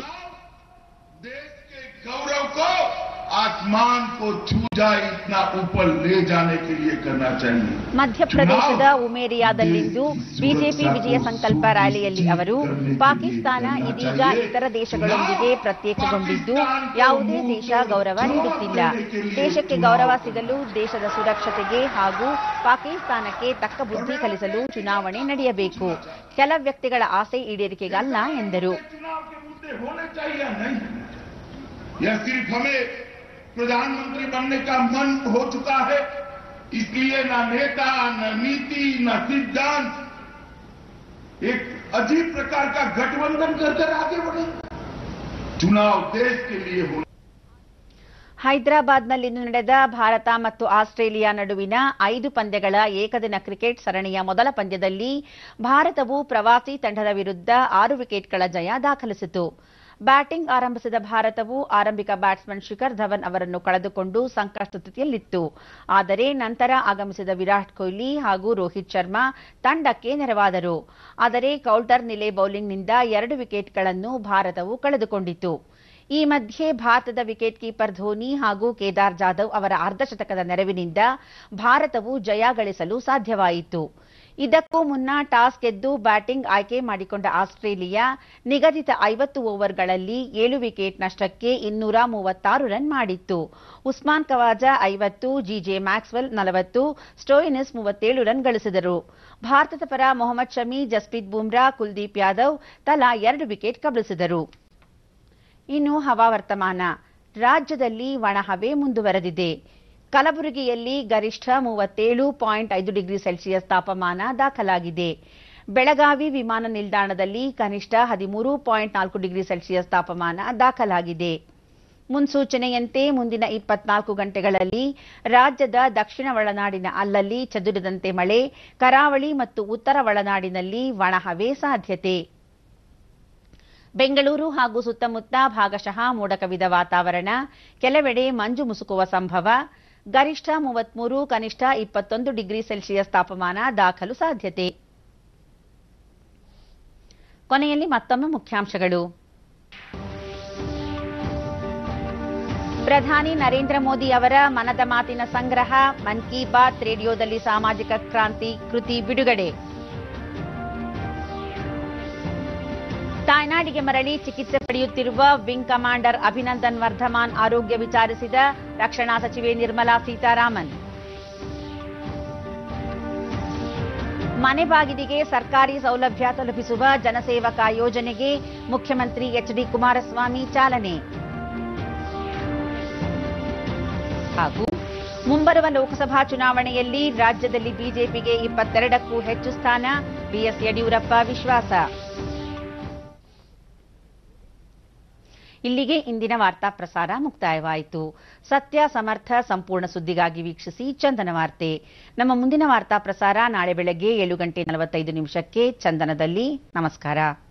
गौरव को आसमान को छू जाए इतना ऊपर ले जाने के लिए करना चाहिए ಮಧ್ಯಪ್ರದೇಶದ ಉಮೇರಿಯಾದಲ್ಲಿಂದು ಬಿಜೆಪಿ ವಿಜಯ ಸಂಕಲ್ಪ ರ್ಯಾಲಿಯಲ್ಲಿ ಅವರು ಪಾಕಿಸ್ತಾನ ಇದೀಗ ಇತರ ದೇಶಗಳೊಂದಿಗೆ ಪ್ರತ್ಯೇಕಗೊಂಡಿದ್ದು ಯಾವುದೇ ದೇಶ ಗೌರವ ನೀಡುತ್ತಿಲ್ಲ ದೇಶಕ್ಕೆ ಗೌರವ ಸಿಗಲು ದೇಶದ ಸುರಕ್ಷತೆಗೆ ಹಾಗೂ ಪಾಕಿಸ್ತಾನಕ್ಕೆ ತಕ್ಕ ಬುದ್ಧಿ ಕಲಿಸಲು ಚುನಾವಣೆ ನಡೆಯಬೇಕು ಕೆಲ ವ್ಯಕ್ತಿಗಳ ಆಸೆ ಈಡೇರಿಕೆಗಲ್ಲ ಎಂದರು होने चाहिए या नहीं यह सिर्फ हमें प्रधानमंत्री बनने का मन हो चुका है इसलिए न नेता न नीति न सिद्धांत एक अजीब प्रकार का गठबंधन कर कर आगे बढ़े चुनाव देश के लिए होना ಹೈದರಾಬಾದ್ನಲ್ಲಿಂದು ನಡೆದ ಭಾರತ ಮತ್ತು ಆಸ್ಟ್ರೇಲಿಯಾ ನಡುವಿನ ಐದು ಪಂದ್ಯಗಳ ಏಕದಿನ ಕ್ರಿಕೆಟ್ ಸರಣಿಯ ಮೊದಲ ಪಂದ್ಯದಲ್ಲಿ ಭಾರತವು ಪ್ರವಾಸಿ ತಂಡದ ವಿರುದ್ಧ ಆರು ವಿಕೆಟ್ಗಳ ಜಯ ದಾಖಲಿಸಿತು ಬ್ಯಾಟಿಂಗ್ ಆರಂಭಿಸಿದ ಭಾರತವು ಆರಂಭಿಕ ಬ್ಯಾಟ್ಸ್ಮನ್ ಶಿಖರ್ ಧವನ್ ಅವರನ್ನು ಕಳೆದುಕೊಂಡು ಸಂಕಷ್ಟ ಸ್ಥಿತಿಯಲ್ಲಿತ್ತು ಆದರೆ ನಂತರ ಆಗಮಿಸಿದ ವಿರಾಟ್ ಕೊಹ್ಲಿ ಹಾಗೂ ರೋಹಿತ್ ಶರ್ಮಾ ತಂಡಕ್ಕೆ ನೆರವಾದರು ಆದರೆ ಕೌಲ್ಟರ್ ನಿಲೆ ಬೌಲಿಂಗ್ನಿಂದ ಎರಡು ವಿಕೆಟ್ಗಳನ್ನು ಭಾರತವು ಕಳೆದುಕೊಂಡಿತು ಈ ಮಧ್ಯೆ ಭಾರತದ ವಿಕೆಟ್ ಕೀಪರ್ ಧೋನಿ ಹಾಗೂ ಕೇದಾರ್ ಜಾಧವ್ ಅವರ ಅರ್ಧಶತಕದ ನೆರವಿನಿಂದ ಭಾರತವು ಜಯ ಗಳಿಸಲು ಸಾಧ್ಯವಾಯಿತು ಇದಕ್ಕೂ ಮುನ್ನ ಟಾಸ್ ಗೆದ್ದು ಬ್ಯಾಟಿಂಗ್ ಆಯ್ಕೆ ಮಾಡಿಕೊಂಡ ಆಸ್ಟ್ರೇಲಿಯಾ ನಿಗದಿತ ಐವತ್ತು ಓವರ್ಗಳಲ್ಲಿ ಏಳು ವಿಕೆಟ್ ನಷ್ಟಕ್ಕೆ ಇನ್ನೂರ ಮೂವತ್ತಾರು ರನ್ ಮಾಡಿತ್ತು ಉಸ್ಮಾನ್ ಕವಾಜಾ ಐವತ್ತು ಜಿಜೆ ಮ್ಯಾಕ್ಸ್ವೆಲ್ ನಲವತ್ತು ಸ್ಟೋಯಿನಿಸ್ ಮೂವತ್ತೇಳು ರನ್ ಗಳಿಸಿದರು ಭಾರತದ ಪರ ಮೊಹಮ್ಮದ್ ಶಮಿ ಜಸ್ಪ್ರೀತ್ ಬುಮ್ರಾ ಕುಲ್ದೀಪ್ ಯಾದವ್ ತಲಾ ಎರಡು ವಿಕೆಟ್ ಕಬಳಿಸಿದರು ಇನ್ನು ಹವಾವರ್ತಮಾನ ರಾಜ್ಯದಲ್ಲಿ ಒಣಹವೆ ಮುಂದುವರೆದಿದೆ ಕಲಬುರಗಿಯಲ್ಲಿ ಗರಿಷ್ಠ ಮೂವತ್ತೇಳು ಪಾಯಿಂಟ್ ಐದು ಡಿಗ್ರಿ ಸೆಲ್ಸಿಯಸ್ ತಾಪಮಾನ ದಾಖಲಾಗಿದೆ ಬೆಳಗಾವಿ ವಿಮಾನ ನಿಲ್ದಾಣದಲ್ಲಿ ಕನಿಷ್ಠ ಹದಿಮೂರು ಪಾಯಿಂಟ್ ನಾಲ್ಕು ಡಿಗ್ರಿ ಸೆಲ್ಸಿಯಸ್ ತಾಪಮಾನ ದಾಖಲಾಗಿದೆ ಮುನ್ಸೂಚನೆಯಂತೆ ಮುಂದಿನ ಇಪ್ಪತ್ನಾಲ್ಕು ಗಂಟೆಗಳಲ್ಲಿ ರಾಜ್ಯದ ದಕ್ಷಿಣ ಒಳನಾಡಿನ ಅಲ್ಲಲ್ಲಿ ಚದುರಿದಂತೆ ಮಳೆ ಕರಾವಳಿ ಮತ್ತು ಉತ್ತರ ಒಳನಾಡಿನಲ್ಲಿ ಒಣಹವೆ ಸಾಧ್ಯತೆ ಬೆಂಗಳೂರು ಹಾಗೂ ಸುತ್ತಮುತ್ತ ಭಾಗಶಃ ಮೋಡ ಕವಿದ ವಾತಾವರಣ ಕೆಲವೆಡೆ ಮಂಜು ಮುಸುಕುವ ಸಂಭವ ಗರಿಷ್ಠ ಮೂವತ್ಮೂರು ಕನಿಷ್ಠ ಇಪ್ಪತ್ತೊಂದು ಡಿಗ್ರಿ ಸೆಲ್ಸಿಯಸ್ ತಾಪಮಾನ ದಾಖಲು ಸಾಧ್ಯತೆ ಕೊನೆಯಲ್ಲಿ ಮತ್ತೊಮ್ಮೆ ಮುಖ್ಯಾಂಶಗಳು ಪ್ರಧಾನಿ ನರೇಂದ್ರ ಮೋದಿ ಅವರ ಮನದ ಮಾತಿನ ಸಂಗ್ರಹ ಮನ್ ಕಿ ಬಾತ್ ರೇಡಿಯೋದಲ್ಲಿ ಸಾಮಾಜಿಕ ಕ್ರಾಂತಿ ಕೃತಿ ಬಿಡುಗಡೆ ತಾಯ್ನಾಡಿಗೆ ಮರಳಿ ಚಿಕಿತ್ಸೆ ಪಡೆಯುತ್ತಿರುವ ವಿಂಗ್ ಕಮಾಂಡರ್ ಅಭಿನಂದನ್ ವರ್ಧಮಾನ್ ಆರೋಗ್ಯ ವಿಚಾರಿಸಿದ ರಕ್ಷಣಾ ಸಚಿವೆ ನಿರ್ಮಲಾ ಸೀತಾರಾಮನ್ ಮನೆ ಬಾಗಿಲಿಗೆ ಸರ್ಕಾರಿ ಸೌಲಭ್ಯ ತಲುಪಿಸುವ ಜನಸೇವಕ ಯೋಜನೆಗೆ ಮುಖ್ಯಮಂತ್ರಿ ಎಚ್ಡಿ ಕುಮಾರಸ್ವಾಮಿ ಚಾಲನೆ ಹಾಗೂ ಮುಂಬರುವ ಲೋಕಸಭಾ ಚುನಾವಣೆಯಲ್ಲಿ ರಾಜ್ಯದಲ್ಲಿ ಬಿಜೆಪಿಗೆ ಇಪ್ಪತ್ತೆರಡಕ್ಕೂ ಹೆಚ್ಚು ಸ್ಥಾನ ಬಿಎಸ್ ಯಡಿಯೂರಪ್ಪ ವಿಶ್ವಾಸ ಇಲ್ಲಿಗೆ ಇಂದಿನ ವಾರ್ತಾ ಪ್ರಸಾರ ಮುಕ್ತಾಯವಾಯಿತು ಸತ್ಯ ಸಮರ್ಥ ಸಂಪೂರ್ಣ ಸುದ್ದಿಗಾಗಿ ವೀಕ್ಷಿಸಿ ಚಂದನ ವಾರ್ತೆ ನಮ್ಮ ಮುಂದಿನ ವಾರ್ತಾ ಪ್ರಸಾರ ನಾಳೆ ಬೆಳಗ್ಗೆ ಏಳು ಗಂಟೆ ನಲವತ್ತೈದು ನಿಮಿಷಕ್ಕೆ ಚಂದನದಲ್ಲಿ ನಮಸ್ಕಾರ